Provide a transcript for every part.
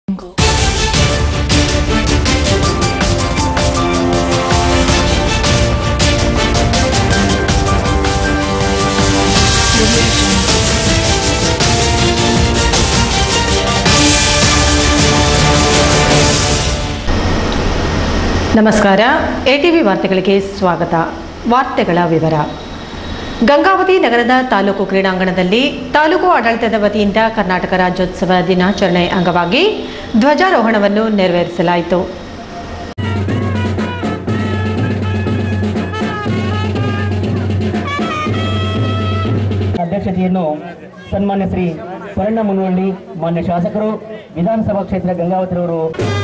ನಮಸ್ಕಾರ ಎಟಿವಿ ವಾರ್ತೆಗಳಿಗೆ ಸ್ವಾಗತ ವಾರ್ತೆಗಳ ವಿವರ ಗಂಗಾವತಿ ನಗರದ ತಾಲೂಕು ಕ್ರೀಡಾಂಗಣದಲ್ಲಿ ತಾಲೂಕು ಆಡಳಿತದ ವತಿಯಿಂದ ಕರ್ನಾಟಕ ರಾಜ್ಯೋತ್ಸವ ದಿನಾಚರಣೆ ಅಂಗವಾಗಿ ಧ್ವಜಾರೋಹಣವನ್ನು ನೆರವೇರಿಸಲಾಯಿತು ಅಧ್ಯಕ್ಷತೆಯನ್ನು ಸನ್ಮಾನ್ಯ ಶ್ರೀ ಪರಣ್ಣ ಮುನವಳ್ಳಿ ಮಾನ್ಯ ಶಾಸಕರು ವಿಧಾನಸಭಾ ಕ್ಷೇತ್ರ ಗಂಗಾವತಿರವರು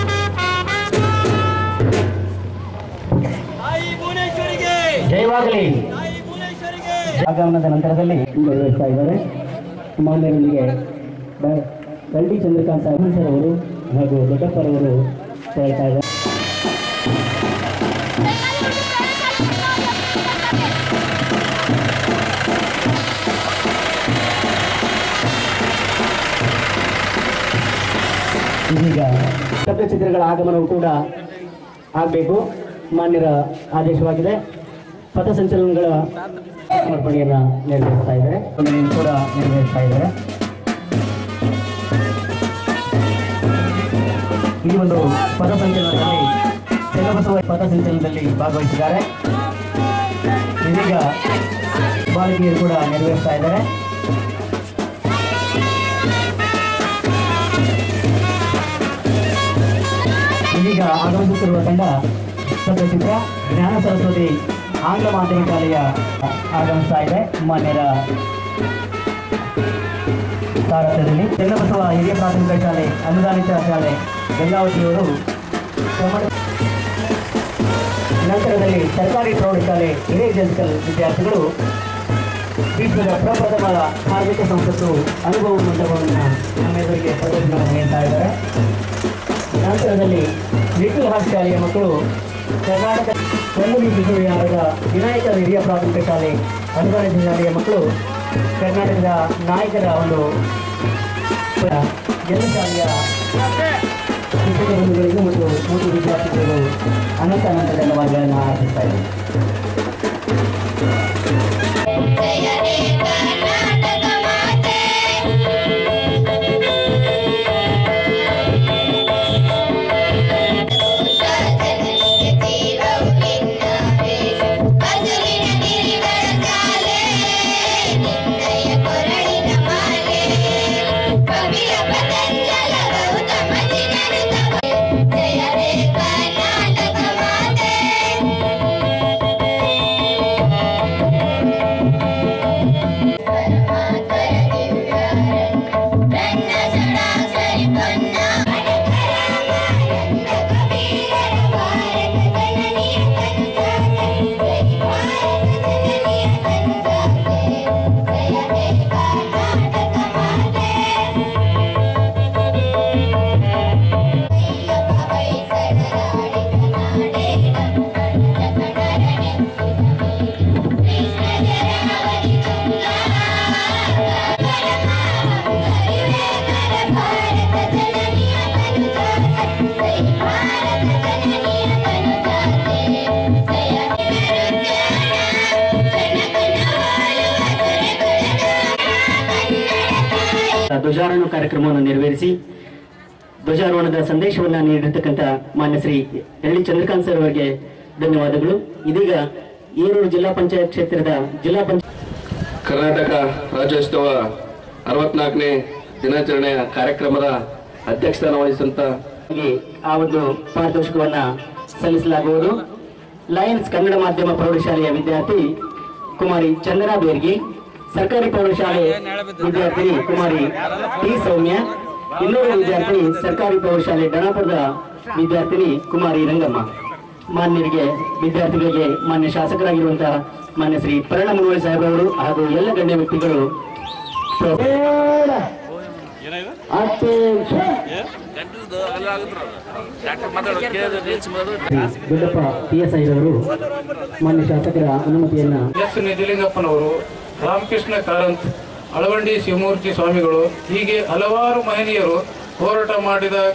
ತಾಯಿ ಭುವನೇಶ್ವರಿಗೆ ಜಯವಾಗಲಿ ತಾಯಿ ಭುವನೇಶ್ವರಿಗೆ ಆಗಮನದ ನಂತರದಲ್ಲಿ ನಿರ್ವಹಿಸ್ತಾ ಇದ್ದಾರೆ ಮಾನ್ಯರೊಂದಿಗೆ ಡ- ಎಲ್ ಡಿ ಚಂದ್ರಕಾಂತ್ ಅಹಮದ್ ಅವರು ಹಾಗೂ ದೊಡ್ಡಪ್ಪರವರು ಹೇಳ್ತಾ ಇದ್ದಾರೆ ಇದೀಗ ಶಬ್ದಚಿತ್ರಗಳ ಆಗಮನವು ಕೂಡ ಆಗಬೇಕು ಮಾನ್ಯರ ಆದೇಶವಾಗಿದೆ ಪಥಸಂಚಲನಗಳ ಸಮರ್ಪಣೆಯನ್ನ ನೆರವೇರಿಸ್ತಾ ಇದ್ದಾರೆ ಅದನ್ನು ಕೂಡ ನೆರವೇರಿಸ್ತಾ ಇದ್ದಾರೆ ಈ ಒಂದು ಪಥಸಂಚಲನದಲ್ಲಿ ಚೆನ್ನಬಸವ ಪಥಸಂಚಲನದಲ್ಲಿ ಭಾಗವಹಿಸಿದ್ದಾರೆ ಇದೀಗ ಬಾಲಕಿಯರು ಕೂಡ ನೆರವೇರಿಸ್ತಾ ಇದ್ದಾರೆ ಇದೀಗ ಆಗಮಿಸುತ್ತಿರುವ ತಂಡ ಸದ್ಯಚಿತ್ರ ಜ್ಞಾನ ಸರಸ್ವತಿ ಆಂಗ್ಲ ಮಾಧ್ಯಮಿಕ ಶಾಲೆಯ ಆಗಮಿಸ್ತಾ ಇದೆ ಮಾನ್ಯರ ಸಾರಥ್ಯದಲ್ಲಿ ಚೆನ್ನಬಸವ ಹಿರಿಯ ಪ್ರಾಥಮಿಕ ಶಾಲೆ ಅನುದಾನಿತ ಶಾಲೆ ಗಂಗಾವತಿಯವರು ಪ್ರಮಾಣ ನಂತರದಲ್ಲಿ ಸರ್ಕಾರಿ ಪ್ರೌಢಶಾಲೆ ಹಿರಿಯ ಜಂಕಲ್ ವಿದ್ಯಾರ್ಥಿಗಳು ವಿಶ್ವದ ಪ್ರಪ್ರಥಮ ಕಾರ್ಮಿಕ ಸಂಸತ್ತು ಅನುಭವ ಮಂಟಪವನ್ನು ನಮ್ಮೆದುರಿಗೆ ಪ್ರದರ್ಶನವನ್ನು ನೀಡ್ತಾ ಇದ್ದಾರೆ ನಂತರದಲ್ಲಿ ಲಿಟಲ್ ಹಾರ್ಟ್ ಶಾಲೆಯ ಮಕ್ಕಳು ಕರ್ನಾಟಕ ಕಲ್ಲೂರಿ ವಿಶ್ವವಿದ್ಯಾಲಯದ ವಿನಾಯಕ ಹಿರಿಯ ಪ್ರಾಥಮಿಕ ಶಾಲೆ ಅನುದಾನಿತ ಶಾಲೆಯ ಮಕ್ಕಳು ಕರ್ನಾಟಕದ ನಾಯಕರ ಒಂದು ಎಲ್ಲ ಶಾಲೆಯ ಶಿಕ್ಷಕ ಬಂಧುಗಳಿಗೂ ಮತ್ತು ಮೂರು ವಿದ್ಯಾರ್ಥಿಗಳಿಗೂ ಅನಂತ ಅನಂತ ಧನ್ಯವಾದಗಳನ್ನು ಅರ್ಪಿಸ್ತಾ ಇದ್ದೀನಿ ಜಯನೇ ಕರ್ನಾಟಕ ಮಾತೆ ಜನನಿಗೆ ತೀರವು ನಿನ್ನ ವೇಷ ಹಸುರಿನ ಗಿರಿಗಳ ಸಾಲೆ ನಿನ್ನಯ ಕೊರಳಿನ ಮಾಲೆ ಕಪಿಲ ಪತಂಜಲ ಗೌತಮ ದಿನರು ಜಯನೇ ಕರ್ನಾಟಕ ಮಾತೆ ಪರಮಾತರ ದಿವ್ಯಾರಣ್ಯ ರನ್ನ ಷಡಾಕ್ಷರಿ ಪನ್ನ ಅಡಕರಾಮಾನಂದ ಕಬೀರರ ಭಾರತ ಜನನಿಯ ಕನುಜಾತೆ ಜೈ ಭಾರತ ಜನನಿಯ ಕನುಜಾತೆ ಜಯವೇ ಕರ್ನಾಟಕ ಮಾತೆ ಅಯ್ಯಪ್ಪ ವೈಸಡರಾಡಿ ಕನಾಡೆ ನಮ್ಮ ಕಣರ ಕೃಷ್ಣ ಜರಾವತಿ ತುಂಗಾ ಪರಮಾವಸರಿವೇಕರ ಭಾರತ ಜನನಿಯ ಕನುಜಾತೆ ಜೈ ಭಾರತ ಜನನಿಯ ಕನುಜಾತೆ ಜಯ ವಿರುದ್ಧಾನ ಜನಕನವಾಳುವ ದೊರೆಗುಳದ ಕನ್ನಡ ತಾಯಿ ಧ್ವಜಾರೋಹಣ ಕಾರ್ಯಕ್ರಮವನ್ನು ನೆರವೇರಿಸಿ ಧ್ವಜಾರೋಹಣದ ಸಂದೇಶವನ್ನು ನೀಡಿರ್ತಕ್ಕಂಥ ಮಾನ್ಯ Shri L D Chandrakant sir ಅವರಿಗೆ ಧನ್ಯವಾದಗಳು ಇದೀಗ ಈರೂರು ಜಿಲ್ಲಾ ಪಂಚಾಯತ್ ಕ್ಷೇತ್ರದ ಜಿಲ್ಲಾ ಪಂಚಾಯತ್ ಕರ್ನಾಟಕ ರಾಜ್ಯೋತ್ಸವ ಅರವತ್ನಾಲ್ಕನೇ ದಿನಾಚರಣೆಯ ಕಾರ್ಯಕ್ರಮದ ಅಧ್ಯಕ್ಷಸ್ಥಾನ ವಹಿಸಿದಂಥ ಆ ಒಂದು ಪಾರಿತೋಷಿಕವನ್ನ ಸಲ್ಲಿಸಲಾಗುವುದು ಲಯನ್ಸ್ ಕನ್ನಡ ಮಾಧ್ಯಮ ಪ್ರೌಢಶಾಲೆಯ ವಿದ್ಯಾರ್ಥಿ ಕುಮಾರಿ ಚಂದನಾ ಬೇರ್ಗಿ ಸರ್ಕಾರಿ ಪ್ರೌಢಶಾಲೆ ವಿದ್ಯಾರ್ಥಿನಿ ಕುಮಾರಿ ಟಿ ಸೌಮ್ಯ ಇನ್ನೂರು ವಿದ್ಯಾರ್ಥಿ ಸರ್ಕಾರಿ ಪ್ರೌಢಶಾಲೆ ಡಣಾಪುರದ ವಿದ್ಯಾರ್ಥಿನಿ ಕುಮಾರಿ ರಂಗಮ್ಮ ಮಾನ್ಯರಿಗೆ ವಿದ್ಯಾರ್ಥಿಗಳಿಗೆ ಮಾನ್ಯ ಶಾಸಕರಾಗಿರುವಂತಹ ಮಾನ್ಯ ಶ್ರೀ ಪರಣ ಮುನವಳ್ಳಿ ಸಾಹೇಬರವರು ಹಾಗೂ ಎಲ್ಲ ಗಣ್ಯ ವ್ಯಕ್ತಿಗಳು ಅತ್ಯಂತ ದೊಡ್ಡಪ್ಪ ಪಿ ಎಸ್ ಐರವರು ಮಾನ್ಯ ಶಾಸಕರ ಅನುಮತಿಯನ್ನ ಎಸ್ ನಿಜಲಿಂಗಪ್ಪನವರು ರಾಮಕೃಷ್ಣ ಕಾರಂತ್ ಅಳವಂಡಿ ಶಿವಮೂರ್ತಿ ಸ್ವಾಮಿಗಳು ಹೀಗೆ ಹಲವಾರು ಮಹನೀಯರು ಹೋರಾಟ ಮಾಡಿದ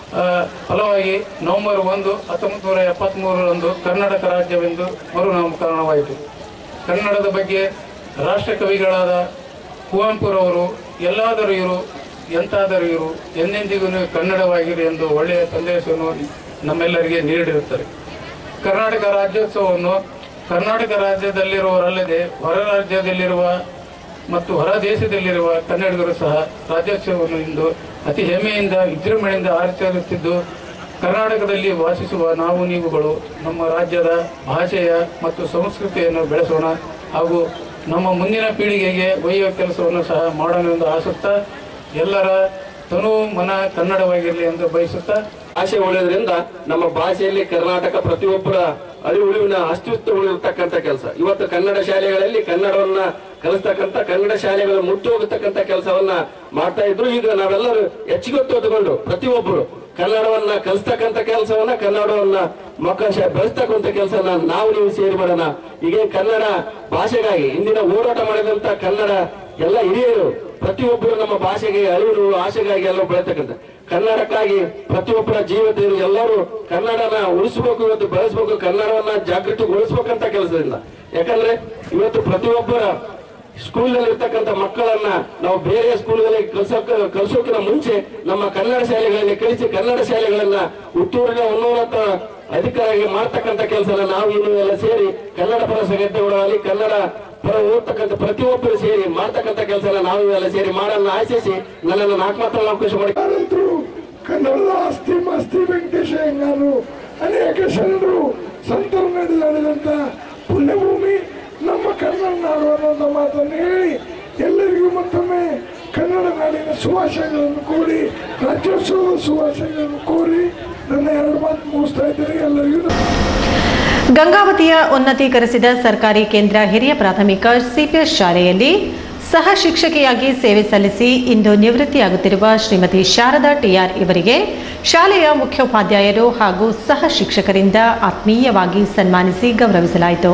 ಆ, ಫಲವಾಗಿ ನವೆಂಬರ್ ಒಂದು ಹತ್ತೊಂಬತ್ತು ನೂರ ಎಪ್ಪತ್ತ್ಮೂರರಂದು ಕರ್ನಾಟಕ ರಾಜ್ಯವೆಂದು ಮರುನಾಮಕರಣವಾಯಿತು ಕನ್ನಡದ ಬಗ್ಗೆ ರಾಷ್ಟ್ರ ಕವಿಗಳಾದ ಕುವೆಂಪುರವರು ಎಲ್ಲಾದರೂ ಇರು ಎಂತಾದರೂ ಇರು ಎಂದೆಂದಿಗೂ ನೀವು ಕನ್ನಡವಾಗಿರಿ ಎಂದು ಒಳ್ಳೆಯ ಸಂದೇಶವನ್ನು ನಮ್ಮೆಲ್ಲರಿಗೆ ನೀಡಿರುತ್ತಾರೆ ಕರ್ನಾಟಕ ರಾಜ್ಯೋತ್ಸವವನ್ನು ಕರ್ನಾಟಕ ರಾಜ್ಯದಲ್ಲಿರುವವರಲ್ಲದೆ ಹೊರ ರಾಜ್ಯದಲ್ಲಿರುವ ಮತ್ತು ಹೊರ ದೇಶದಲ್ಲಿರುವ ಕನ್ನಡಿಗರು ಸಹ ರಾಜ್ಯೋತ್ಸವವನ್ನು ಇಂದು ಅತಿ ಹೆಮ್ಮೆಯಿಂದ ವಿಜೃಂಭಣೆಯಿಂದ ಆಚರಿಸುತ್ತಿದ್ದು ಕರ್ನಾಟಕದಲ್ಲಿ ವಾಸಿಸುವ ನಾವು ನೀವುಗಳು ನಮ್ಮ ರಾಜ್ಯದ ಭಾಷೆಯ ಮತ್ತು ಸಂಸ್ಕೃತಿಯನ್ನು ಬೆಳೆಸೋಣ ಹಾಗೂ ನಮ್ಮ ಮುಂದಿನ ಪೀಳಿಗೆಗೆ ಒಯ್ಯುವ ಕೆಲಸವನ್ನು ಸಹ ಮಾಡೋಣ ಎಂದು ಆಸುತ್ತಾ ಎಲ್ಲರ ತನು ಮನ ಕನ್ನಡವಾಗಿರಲಿ ಎಂದು ಬಯಸುತ್ತಾ ಭಾಷೆ ಉಳಿಯೋದ್ರಿಂದ ನಮ್ಮ ಭಾಷೆಯಲ್ಲಿ ಕರ್ನಾಟಕ ಪ್ರತಿಯೊಬ್ಬರ ಅಳಿ ಉಳಿವಿನ ಅಸ್ತಿತ್ವ ಉಳಿರ್ತಕ್ಕಂಥ ಕೆಲಸ ಇವತ್ತು ಕನ್ನಡ ಶಾಲೆಗಳಲ್ಲಿ ಕನ್ನಡವನ್ನ ಕಲಿಸ್ತಕ್ಕಂಥ ಕನ್ನಡ ಶಾಲೆಗಳು ಮುಟ್ಟು ಹೋಗತಕ್ಕಂಥ ಕೆಲಸವನ್ನ ಮಾಡ್ತಾ ಇದ್ರು ಈಗ ನಾವೆಲ್ಲರೂ ಹೆಚ್ಚಿಗೊತ್ತು ತಗೊಂಡು ಪ್ರತಿಯೊಬ್ಬರು ಕನ್ನಡವನ್ನ ಕಲಿಸ್ತಕ್ಕಂಥ ಕೆಲಸವನ್ನ ಕನ್ನಡವನ್ನ ಮಕ್ಕಳ ಶಾ ಬೆಳೆಸ್ತಕ್ಕಂಥ ಕೆಲಸನ ನಾವು ನೀವು ಸೇರಿ ಮಾಡೋಣ ಈಗ ಕನ್ನಡ ಭಾಷೆಗಾಗಿ ಇಂದಿನ ಹೋರಾಟ ಮಾಡಿದಂತ ಕನ್ನಡ ಎಲ್ಲ ಹಿರಿಯರು ಪ್ರತಿಯೊಬ್ಬರು ನಮ್ಮ ಭಾಷೆಗೆ ಅರಿವು ಆಶೆಗಾಗಿ ಎಲ್ಲ ಬೆಳೆತಕ್ಕಂಥ ಕನ್ನಡಕ್ಕಾಗಿ ಪ್ರತಿಯೊಬ್ಬರ ಜೀವದಲ್ಲಿ ಎಲ್ಲರೂ ಕನ್ನಡನ ಉಳಿಸ್ಬೇಕು ಇವತ್ತು ಬೆಳೆಸ್ಬೇಕು ಕನ್ನಡವನ್ನ ಜಾಗೃತಿಗೊಳಿಸ್ಬೇಕಂತ ಕೆಲಸದಿಂದ ಯಾಕಂದ್ರೆ ಇವತ್ತು ಪ್ರತಿಯೊಬ್ಬರ ಸ್ಕೂಲ್ನಲ್ಲಿ ಇರ್ತಕ್ಕಂಥ ಮಕ್ಕಳನ್ನ ನಾವು ಬೇರೆ ಸ್ಕೂಲ್ಗಳಿಗೆ ಕಲ್ಸೋಕ ಕಲ್ಸೋಕಿನ ಮುಂಚೆ ನಮ್ಮ ಕನ್ನಡ ಶಾಲೆಗಳಲ್ಲಿ ಕಲಿಸಿ ಕನ್ನಡ ಶಾಲೆಗಳನ್ನ ಹುಟ್ಟೂರಿನ ಉನ್ನತ ಅಧಿಕಾರಿಗೆ ಮಾಡ್ತಕ್ಕಂಥ ಕೆಲಸನ ನಾವು ಇನ್ನು ಎಲ್ಲ ಸೇರಿ ಕನ್ನಡ ಪರ ಸಂಘಟನೆಗಳಲ್ಲಿ ಕನ್ನಡ ಪರ ಓದ್ತಕ್ಕಂಥ ಪ್ರತಿಯೊಬ್ಬರು ಸೇರಿ ಮಾಡ್ತಕ್ಕಂಥ ಕೆಲಸನ ನಾವು ಎಲ್ಲ ಸೇರಿ ಮಾಡನ್ನ ಆಶಿಸಿ ನನ್ನನ್ನು ನಾಲ್ಕು ಮಾತ್ರ ಅವಕಾಶ ಮಾಡಿ ಯಾರಂತರೂ ಕನ್ನಡದ ಆಸ್ತಿ ಮಾಸ್ತಿ ವೆಂಕಟೇಶ ಹೆಂಗಾರು ಅನೇಕ ಶರಣರು ಸಂತರು ನಡೆದಾಡಿದಂತ ಪುಣ್ಯಭೂಮಿ ನಮ್ಮ ಕನ್ನಡ ನಾಡು ಅನ್ನೋಂಥ ಮಾತನ್ನು ಹೇಳಿ ಎಲ್ಲರಿಗೂ ಮತ್ತೊಮ್ಮೆ ಕನ್ನಡ ನಾಡಿನ ಸುಭಾಷೆಗಳನ್ನು ಕೋರಿ ರಾಜ್ಯೋತ್ಸವದ ಸುಭಾಷೆಗಳನ್ನು ಕೋರಿ ನನ್ನ ಎರಡು ಮಾತು ಮುಗಿಸ್ತಾ ಇದ್ದೀನಿ ಎಲ್ಲರಿಗೂ ಗಂಗಾವತಿಯ ಉನ್ನತೀಕರಿಸಿದ ಸರ್ಕಾರಿ ಕೇಂದ್ರ ಹಿರಿಯ ಪ್ರಾಥಮಿಕ ಸಿಪಿಎಸ್ ಶಾಲೆಯಲ್ಲಿ ಸಹ ಶಿಕ್ಷಕಿಯಾಗಿ ಸೇವೆ ಸಲ್ಲಿಸಿ ಇಂದು ನಿವೃತ್ತಿಯಾಗುತ್ತಿರುವ ಶ್ರೀಮತಿ ಶಾರದಾ ಟಿಆರ್ ಇವರಿಗೆ ಶಾಲೆಯ ಮುಖ್ಯೋಪಾಧ್ಯಾಯರು ಹಾಗೂ ಸಹ ಶಿಕ್ಷಕರಿಂದ ಆತ್ಮೀಯವಾಗಿ ಸನ್ಮಾನಿಸಿ ಗೌರವಿಸಲಾಯಿತು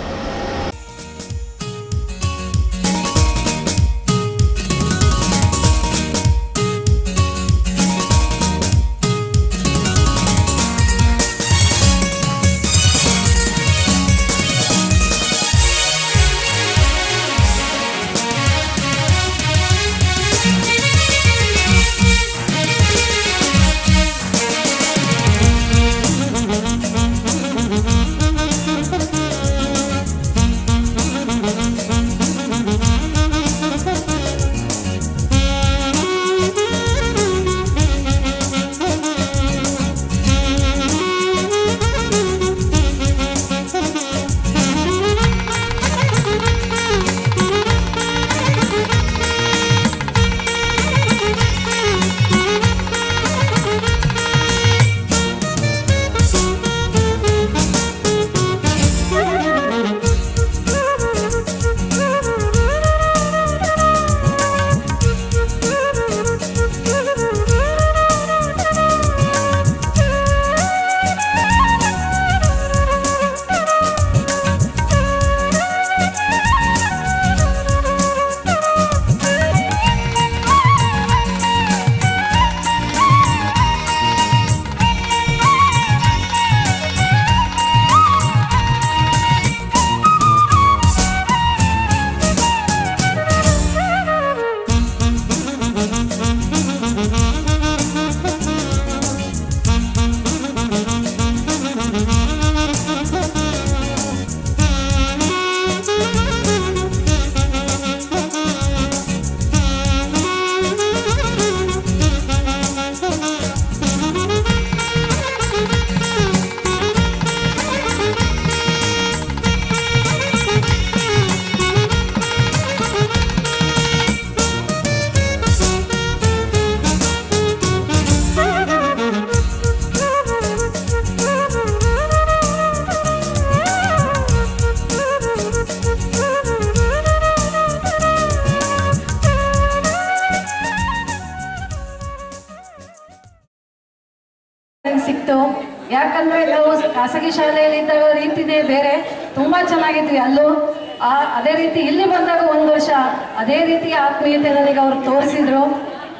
ಸಿಕ್ತು ಯಾಕಂದ್ರೆ ನಾವು ಖಾಸಗಿ ಶಾಲೆಯಲ್ಲಿ ಇದ್ದಾಗ ರೀತಿನೇ ಬೇರೆ ತುಂಬಾ ಚೆನ್ನಾಗಿದ್ವಿ ಅಲ್ಲೂ ಆ ಅದೇ ರೀತಿ ಇಲ್ಲಿ ಬಂದಾಗ ಒಂದು ವರ್ಷ ಅದೇ ರೀತಿ ಆತ್ಮೀಯತೆ ನನಗೆ ಅವ್ರು ತೋರಿಸಿದ್ರು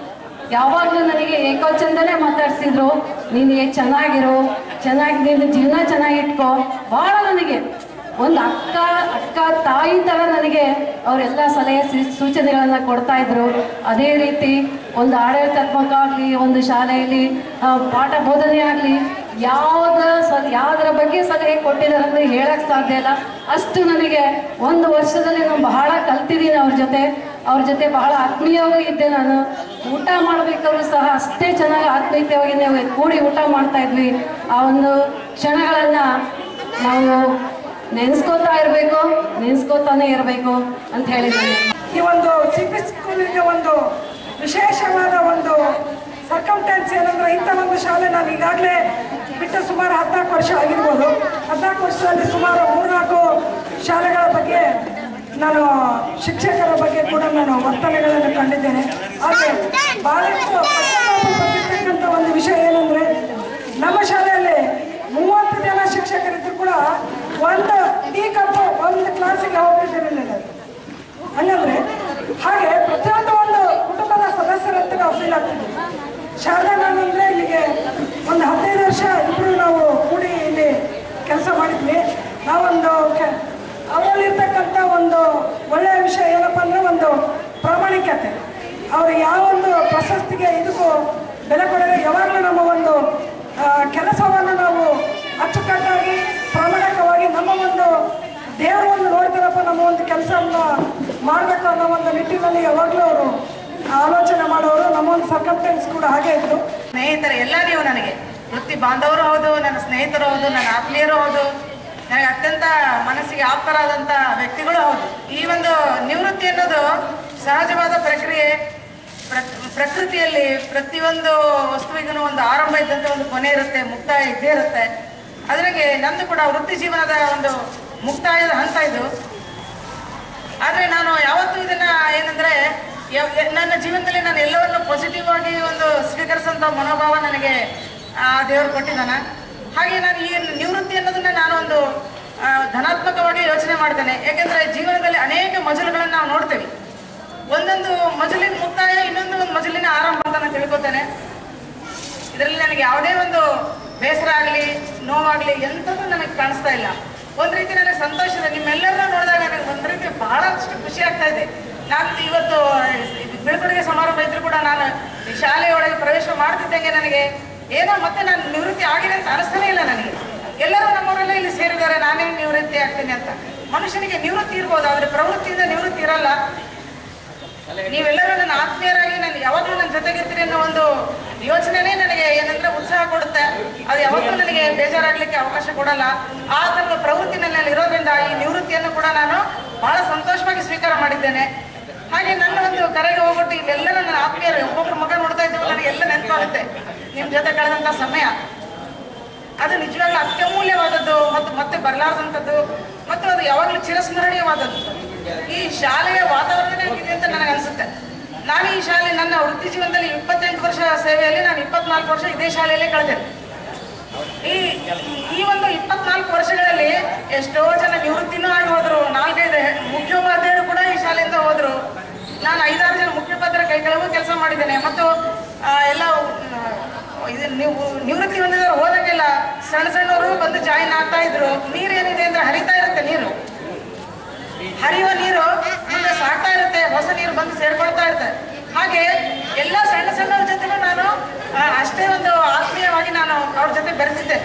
ಯಾವಾಗಲೂ ನನಗೆ ಏಕವಚನದಲ್ಲೇ ಮಾತಾಡ್ಸಿದ್ರು ನೀನು ಏ ಚೆನ್ನಾಗಿರು ಚೆನ್ನಾಗಿ ನಿನ್ನ ಜೀವನ ಚೆನ್ನಾಗಿಟ್ಕೋ ಭಾಳ ನನಗೆ ಒಂದು ಅಕ್ಕ ಅಕ್ಕ ತಾಯಿ ಥರ ನನಗೆ ಅವರೆಲ್ಲ ಸಲಹೆ ಸಿ- ಸೂಚನೆಗಳನ್ನು ಕೊಡ್ತಾ ಇದ್ರು ಅದೇ ರೀತಿ ಒಂದು ಆಡಳಿತಾತ್ಮಕ ಆಗಲಿ ಒಂದು ಶಾಲೆಯಲ್ಲಿ ಆ, ಪಾಠ ಬೋಧನೆ ಆಗಲಿ ಯಾವ್ದ ಸಲ ಯಾವುದರ ಬಗ್ಗೆ ಸಲಹೆ ಕೊಟ್ಟಿದ್ದಾರೆ ಅಂದರೆ ಹೇಳಕ್ ಸಾಧ್ಯ ಇಲ್ಲ ಅಷ್ಟು ನನಗೆ ಒಂದು ವರ್ಷದಲ್ಲಿ ನಾನು ಬಹಳ ಕಲ್ತಿದ್ದೀನಿ ಅವ್ರ ಜೊತೆ ಅವ್ರ ಜೊತೆ ಬಹಳ ಆತ್ಮೀಯವಾಗಿ ಇದ್ದೆ ನಾನು ಊಟ ಮಾಡಬೇಕಾದ್ರೂ ಸಹ ಅಷ್ಟೇ ಚೆನ್ನಾಗಿ ಆತ್ಮೀಯತೆಯಾಗಿ ನಾವು ಕೂಡಿ ಊಟ ಮಾಡ್ತಾ ಇದ್ವಿ ಆ ಒಂದು ಕ್ಷಣಗಳನ್ನು ನಾವು ನೆನೆಸ್ಕೋತಾ ಇರಬೇಕು ನೆನೆಸ್ಕೋತಾನೆ ಇರಬೇಕು ಅಂತ ಹೇಳಿದ್ದೀನಿ ಈ ಒಂದು ಸಿ ಪಿ ಸ್ಕೂಲಿನ ಒಂದು ವಿಶೇಷವಾದ ಒಂದು ಸರ್ಕಮ್ಟೆನ್ಸ್ ಏನಂದ್ರೆ ಇಂಥ ಒಂದು ಶಾಲೆ ನಾನು ಈಗಾಗಲೇ ಬಿಟ್ಟು ಸುಮಾರು ಹದಿನಾಲ್ಕು ವರ್ಷ ಆಗಿರ್ಬೋದು ಹದಿನಾಲ್ಕು ವರ್ಷದಲ್ಲಿ ಸುಮಾರು ಮೂರ್ನಾಲ್ಕು ಶಾಲೆಗಳ ಬಗ್ಗೆ ನಾನು ಶಿಕ್ಷಕರ ಬಗ್ಗೆ ಕೂಡ ನಾನು ವರ್ತನೆಗಳನ್ನು ಕಂಡಿದ್ದೇನೆ ಆದರೆ ಭಾಳಷ್ಟು ಪಶ್ಚಾತ್ತಾಪ ಪಟ್ಟಿರ್ತಕ್ಕಂಥ ಒಂದು ವಿಷಯ ಏನಂದರೆ ನಮ್ಮ ಶಾಲೆಯಲ್ಲಿ ಮೂವತ್ತು ಜನ ಶಿಕ್ಷಕರಿದ್ರು ಕೂಡ ಒಂದು ಟೀ ಕಪ್ ಒಂದು ಕ್ಲಾಸಿಗೆ ಹೋಗ್ತಿದ್ದಿರಲಿಲ್ಲ ನಾನು. ಹಂಗಂದ್ರೆ ಹಾಗೆ ಪ್ರತಿಯೊಂದು ಒಂದು ಕುಟುಂಬದ ಸದಸ್ಯರಂತ ನಾವು ಫೀಲ್ ಆಗ್ತಿದ್ವಿ ಶಾರದಾ ಮ್ಯಾಮ್ ಅಂದ್ರೆ ಇಲ್ಲಿಗೆ ಒಂದು ಹದಿನೈದು ವರ್ಷ ಇಬ್ಬರು ನಾವು ಕೂಡಿ ಇಲ್ಲಿ ಕೆಲಸ ಮಾಡಿದ್ವಿ ನಾವೊಂದು ಕೆ- ಅವರಲ್ಲಿರ್ತಕ್ಕಂಥ ಒಂದು ಒಳ್ಳೆಯ ವಿಷಯ ಏನಪ್ಪ ಅಂದ್ರೆ ಒಂದು ಪ್ರಾಮಾಣಿಕತೆ ಅವರು ಯಾವ ಒಂದು ಪ್ರಶಸ್ತಿಗೆ ಇದಕ್ಕೂ ಬೆಲೆ ಕೊಡದೆ ಯಾವಾಗಲೂ ನಮ್ಮ ಒಂದು ಆ, ಕೆಲಸವನ್ನು ನಾವು ಅಚ್ಚುಕಟ್ಟಾಗಿ ಪ್ರಾಮಾಣಿಕವಾಗಿ ನಮ್ಮ ಒಂದು ದೇವರು ಒಂದು ನೋಡ್ತಾರಪ್ಪ ನಮ್ಮ ಒಂದು ಕೆಲಸವನ್ನು ಮಾಡಬೇಕು ಅನ್ನೋ ಒಂದು ನಿಟ್ಟಿನಲ್ಲಿ ಯಾವಾಗಲೂ ಅವರು ಆಲೋಚನೆ ಮಾಡೋರು ನಮ್ಮ ಒಂದು ಸರ್ಕಮ್ಟೆನ್ಸ್ ಕೂಡ ಹಾಗೆ ಇತ್ತು ಸ್ನೇಹಿತರು ಎಲ್ಲ ನೀವು ನನಗೆ ವೃತ್ತಿ ಬಾಂಧವರು ಹೌದು ನನ್ನ ಸ್ನೇಹಿತರು ಹೌದು ನನ್ನ ಆತ್ಮೀಯರು ಹೌದು ನನಗೆ ಅತ್ಯಂತ ಮನಸ್ಸಿಗೆ ಆಪ್ತರಾದಂಥ ವ್ಯಕ್ತಿಗಳು ಹೌದು ಈ ಒಂದು ನಿವೃತ್ತಿ ಅನ್ನೋದು ಸಹಜವಾದ ಪ್ರಕ್ರಿಯೆ ಪ್ರ- ಪ್ರಕೃತಿಯಲ್ಲಿ ಪ್ರತಿಯೊಂದು ವಸ್ತುವಿಗೂ ಒಂದು ಆರಂಭ ಇದ್ದಂತೆ ಒಂದು ಕೊನೆ ಇರುತ್ತೆ ಮುಕ್ತಾಯ ಇದ್ದೇ ಇರುತ್ತೆ ಅದ್ರಾಗೆ ನಂದು ಕೂಡ ವೃತ್ತಿ ಜೀವನದ ಒಂದು ಮುಕ್ತಾಯದ ಹಂತ ಇದು ಆದರೆ ನಾನು ಯಾವತ್ತೂ ಇದನ್ನ ಏನಂದ್ರೆ ಯಾವ- ನನ್ನ ಜೀವನದಲ್ಲಿ ನಾನು ಎಲ್ಲವನ್ನು ಪಾಸಿಟಿವ್ ಆಗಿ ಒಂದು ಸ್ವೀಕರಿಸುವಂಥ ಮನೋಭಾವ ನನಗೆ ಆ ದೇವರು ಕೊಟ್ಟಿದ್ದಾನ ಹಾಗೆ ನಾನು ಈ ನಿವೃತ್ತಿ ಅನ್ನೋದನ್ನ ನಾನು ಒಂದು ಆ, ಧನಾತ್ಮಕವಾಗಿ ಯೋಚನೆ ಮಾಡ್ತೇನೆ ಯಾಕೆಂದ್ರೆ ಜೀವನದಲ್ಲಿ ಅನೇಕ ಮಜಲುಗಳನ್ನು ನಾವು ನೋಡ್ತೇವೆ ಒಂದೊಂದು ಮಜಲಿನ ಮುಕ್ತಾಯ ಇನ್ನೊಂದು ಒಂದು ಮಜಲಿನ ಆರಂಭ ಅಂತ ನಾನು ತಿಳ್ಕೊತೇನೆ ಇದರಲ್ಲಿ ನನಗೆ ಯಾವುದೇ ಒಂದು ಬೇಸರ ಆಗಲಿ ನೋವಾಗಲಿ ಎಂಥದ್ದು ನನಗೆ ಕಾಣಿಸ್ತಾ ಇಲ್ಲ ಒಂದು ರೀತಿ ನನಗೆ ಸಂತೋಷ ಇದೆ ನಿಮ್ಮೆಲ್ಲರನ್ನ ನೋಡಿದಾಗ ನನಗೆ ಒಂದು ರೀತಿ ಬಹಳಷ್ಟು ಖುಷಿ ಆಗ್ತಾ ಇದೆ ನಾನು ಇವತ್ತು ಬೀಳ್ಕೊಡುಗೆ ಸಮಾರಂಭ ಇದ್ರೂ ಕೂಡ ನಾನು ಈ ಶಾಲೆಯೊಳಗೆ ಪ್ರವೇಶ ಮಾಡ್ತಿದ್ದಂಗೆ ನನಗೆ ಏನೋ ಮತ್ತೆ ನಾನು ನಿವೃತ್ತಿ ಆಗಿದೆ ಅಂತ ಅನಿಸ್ತಾನೆ ಇಲ್ಲ ನನಗೆ ಎಲ್ಲರೂ ನಮ್ಮವರೆಲ್ಲ ಇಲ್ಲಿ ಸೇರಿದ್ದಾರೆ ನಾನೇ ನಿವೃತ್ತಿ ಆಗ್ತೀನಿ ಅಂತ ಮನುಷ್ಯನಿಗೆ ನಿವೃತ್ತಿ ಇರ್ಬೋದು ಆದರೆ ಪ್ರವೃತ್ತಿಯಿಂದ ನಿವೃತ್ತಿ ಇರಲ್ಲ ನೀವೆಲ್ಲರೂ ನನ್ನ ಆತ್ಮೀಯರಾಗಿ ನಾನು ಯಾವಾಗಲೂ ನನ್ನ ಜೊತೆಗಿರ್ತೀರಿ ಅನ್ನೋ ಒಂದು ಯೋಚನೆನೇ ನನಗೆ ಏನಂದ್ರೆ ಉತ್ಸಾಹ ಕೊಡುತ್ತೆ ಅದು ಯಾವತ್ತೂ ನನಗೆ ಬೇಜಾರಾಗ್ಲಿಕ್ಕೆ ಅವಕಾಶ ಕೊಡಲ್ಲ ಆ ಥರದ ಪ್ರವೃತ್ತಿ ನನ್ನಲ್ಲಿ ಇರೋದ್ರಿಂದ ಈ ನಿವೃತ್ತಿಯನ್ನು ಕೂಡ ನಾನು ಬಹಳ ಸಂತೋಷವಾಗಿ ಸ್ವೀಕಾರ ಮಾಡಿದ್ದೇನೆ ಹಾಗೆ ನನ್ನ ಒಂದು ಕರೆಗೆ ಹೋಗ್ಬಿಟ್ಟು ಇಲ್ಲೆಲ್ಲ ನನ್ನ ಆತ್ಮೀಯರು ಒಬ್ಬೊಬ್ರು ಮಗ ನೋಡ್ತಾ ಇದ್ದೇವೆ ನನಗೆ ಎಲ್ಲ ನೆನಪಾಗುತ್ತೆ ನಿಮ್ಮ ಜೊತೆ ಕಳೆದಂಥ ಸಮಯ ಅದು ನಿಜವಾಗ್ಲೂ ಅತ್ಯಮೂಲ್ಯವಾದದ್ದು ಮತ್ತು ಮತ್ತೆ ಬರಲಾರ್ದಂಥದ್ದು ಮತ್ತು ಅದು ಯಾವಾಗಲೂ ಚಿರಸ್ಮರಣೀಯವಾದದ್ದು ಈ ಶಾಲೆಯ ವಾತಾವರಣನೇ ಇದೆ ಅಂತ ನನಗೆ ಅನಿಸುತ್ತೆ ನಾನು ಈ ಶಾಲೆ ನನ್ನ ವೃತ್ತಿ ಜೀವನದಲ್ಲಿ ಇಪ್ಪತ್ತೆಂಟು ವರ್ಷ ಸೇವೆಯಲ್ಲಿ ನಾನು ಇಪ್ಪತ್ನಾಲ್ಕು ವರ್ಷ ಇದೇ ಶಾಲೆಯಲ್ಲೇ ಕಳೆದೇನೆ ಈ ಈ ಒಂದು ಇಪ್ಪತ್ನಾಲ್ಕು ವರ್ಷಗಳಲ್ಲಿ ಎಷ್ಟೋ ಜನ ನಿವೃತ್ತಿನೂ ಆಗಿ ಹೋದ್ರು ನಾಲ್ಕೈದು ಮುಖ್ಯೋಪಾಧ್ಯಾಯರು ಕೂಡ ಈ ಶಾಲೆಯಿಂದ ಹೋದ್ರು ನಾನು ಐದಾರು ಜನ ಮುಖ್ಯೋಪಾಧ್ಯಾಯರ ಕೈ ಕೆಳಗೂ ಕೆಲಸ ಮಾಡಿದ್ದೇನೆ ಮತ್ತು ಆ, ಎಲ್ಲ ಆ, ಇದು ನೀವು ನಿವೃತ್ತಿ ಹೊಂದಿದವರು ಹೋದಂಗೆಲ್ಲ ಸಣ್ಣ ಸಣ್ಣವರು ಬಂದು ಜಾಯಿನ್ ಆಗ್ತಾ ಇದ್ರು ನೀರೇನಿದೆ ಅಂದ್ರೆ ಹರಿತಾ ಇರುತ್ತೆ ನೀರು ಹರಿಯುವ ನೀರು ಮುಂದೆ ಸಾಕ್ತಾ ಇರುತ್ತೆ ಹೊಸ ನೀರು ಬಂದು ಸೇರ್ಕೊಳ್ತಾ ಇರುತ್ತೆ ಹಾಗೆ ಎಲ್ಲ ಸಣ್ಣ ಸಣ್ಣವ್ರ ಜೊತೆನೂ ನಾನು ಆ, ಅಷ್ಟೇ ಒಂದು ಆತ್ಮೀಯವಾಗಿ ನಾನು ಅವ್ರ ಜೊತೆ ಬೆರೆತಿದ್ದೆ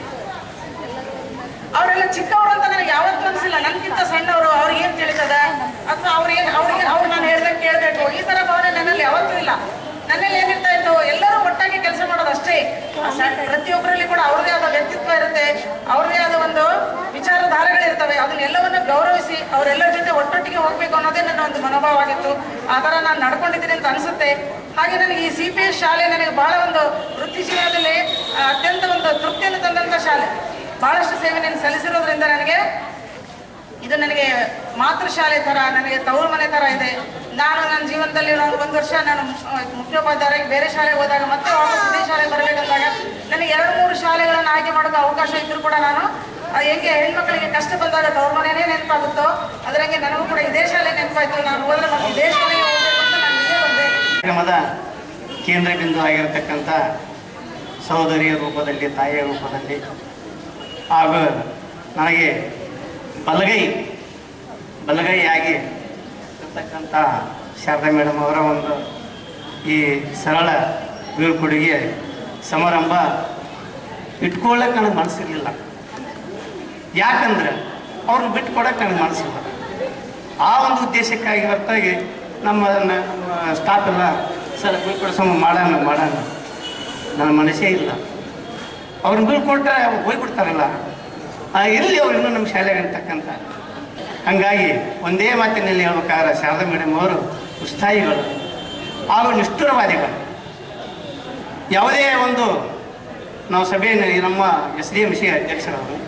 ಅವರೆಲ್ಲ ಚಿಕ್ಕವರು ಅಂತ ನನಗೆ ಯಾವತ್ತೂ ಅನಿಸಿಲ್ಲ ನನ್ಗಿಂತ ಸಣ್ಣವರು ಅವ್ರಿಗೆ ಏನು ತಿಳಿತದ ಅಥವಾ ಅವ್ರಿಗೆ ಅವ್ರಿಗೆ ಅವ್ರು ನಾನು ಹೇಳ್ದಂಗೆ ಕೇಳಬೇಕು ಈ ಥರ ಭಾವನೆ ನನ್ನಲ್ಲಿ ಯಾವತ್ತೂ ಇಲ್ಲ ನನ್ನಲ್ಲಿ ಏನಿರ್ತಾ ಇತ್ತು ಎಲ್ಲರೂ ಒಟ್ಟಾಗಿ ಕೆಲಸ ಮಾಡೋದು ಅಷ್ಟೇ ಆ ಸ- ಪ್ರತಿಯೊಬ್ಬರಲ್ಲಿ ಕೂಡ ಅವ್ರದೇ ಆದ ವ್ಯಕ್ತಿತ್ವ ಇರುತ್ತೆ ಅವ್ರದೇ ಆದ ಒಂದು ವಿಚಾರಧಾರೆಗಳಿರ್ತವೆ ಅದನ್ನೆಲ್ಲವನ್ನು ಗೌರವಿಸಿ ಅವರೆಲ್ಲರ ಜೊತೆ ಒಟ್ಟೊಟ್ಟಿಗೆ ಹೋಗ್ಬೇಕು ಅನ್ನೋದೇ ನನ್ನ ಒಂದು ಮನೋಭಾವ ಆಗಿತ್ತು ಆ ಥರ ನಾನು ನಡ್ಕೊಂಡಿದ್ದೀನಿ ಅಂತ ಅನಿಸುತ್ತೆ ಹಾಗೆ ನನಗೆ ಈ ಸಿ ಪಿ ಎಸ್ ಶಾಲೆ ನನಗೆ ಬಹಳ ಒಂದು ವೃತ್ತಿ ಜೀವನದಲ್ಲಿ ಆ, ಅತ್ಯಂತ ಒಂದು ತೃಪ್ತಿಯನ್ನು ತಂದಂಥ ಶಾಲೆ ಬಹಳಷ್ಟು ಸೇವೆ ನಾನು ಸಲ್ಲಿಸಿರೋದ್ರಿಂದ ನನಗೆ ಇದು ನನಗೆ ಮಾತೃ ಶಾಲೆ ಥರ ನನಗೆ ತವರು ಮನೆ ಥರ ಇದೆ ನಾನು ನನ್ನ ಜೀವನದಲ್ಲಿ ಒಂದು ಒಂದು ವರ್ಷ ನಾನು ಆ, ಮುಖ್ಯೋಪಾಧ್ಯಾಯರಾಗಿ ಬೇರೆ ಶಾಲೆಗೆ ಹೋದಾಗ ಮತ್ತೆ ವಾಪಸ್ ಇದೇ ಶಾಲೆಗೆ ಬರಬೇಕಂದಾಗ ನನಗೆ ಎರಡು ಮೂರು ಶಾಲೆಗಳನ್ನು ಆಯ್ಕೆ ಮಾಡೋಕೆ ಅವಕಾಶ ಇದ್ದರೂ ಕೂಡ ನಾನು ಆ, ಹೆಂಗೆ ಹೆಣ್ಮಕ್ಳಿಗೆ ಕಷ್ಟ ಬಂದಾಗ ತವ್ರ ಮನೆಯೇ ನೆನಪಾಗುತ್ತೋ ಅದರಂಗೆ ನನಗೂ ಕೂಡ ಇದೇ ಶಾಲೆ ನೆನಪಾಯ್ತು ನಾನು ಹೋದ್ರೆ ಮತ್ತೆ ಇದೇ ಶಾಲೆಗೆ ಹೋಗ್ಬೇಕು ಅಂತ ನಾನು ಇಲ್ಲೇ ಬಂದೆ ಕಾರ್ಯಕ್ರಮದ ಕೇಂದ್ರ ಬಿಂದು ಆಗಿರತಕ್ಕಂಥ ಸಹೋದರಿಯ ರೂಪದಲ್ಲಿ ತಾಯಿಯ ರೂಪದಲ್ಲಿ ಹಾಗೂ ನನಗೆ ಬಲಗೈ ಬಲಗೈಯಾಗಿ ಇರ್ತಕ್ಕಂಥ ಶಾರದಾ ಮೇಡಮ್ ಅವರ ಒಂದು ಈ ಸರಳ ಬೀಳ್ಕೊಡುಗೆ ಸಮಾರಂಭ ಇಟ್ಕೊಳ್ಳೋಕೆ ನನಗೆ ಮನಸ್ಸಿರಲಿಲ್ಲ ಯಾಕಂದ್ರೆ ಅವ್ರನ್ನ ಬಿಟ್ಟು ಕೊಡೋಕೆ ನನಗೆ ಮನಸ್ಸಿಲ್ಲ ಆ ಒಂದು ಉದ್ದೇಶಕ್ಕಾಗಿ ಹೊರತಾಗಿ ನಮ್ಮ ನಮ್ಮ ಸ್ಟಾಫ್ ಎಲ್ಲ ಸರ್ ಬೀಳ್ಕೊಡಿಸೋ ಮಾಡೋಣ ಮಾಡೋಣ ನನ್ನ ಮನಸ್ಸೇ ಇಲ್ಲ ಅವ್ರನ್ನ ಬೀಳ್ಕೊಟ್ರೆ ಹೋಗ್ಬಿಡ್ತಾರಲ್ಲ ಆ, ಇರಲಿ ಅವ್ರು ಇನ್ನೂ ನಮ್ಮ ಶಾಲೆಗೆ ಅಂತಕ್ಕಂಥ ಹಾಗಾಗಿ ಒಂದೇ ಮಾತಿನಲ್ಲಿ ಹೇಳ್ಬೇಕಾದ್ರೆ ಶಾರದಾ ಮೇಡಮ್ ಅವರು ಉತ್ಸಾಹಿಗಳು ಹಾಗೂ ನಿಷ್ಠುರವಾದಿಗಳು ಯಾವುದೇ ಒಂದು ನಾವು ಸಭೆಯನ್ನು ನಮ್ಮ ಎಸ್ ಡಿ ಎಂ ಸಿ ಅಧ್ಯಕ್ಷರವರು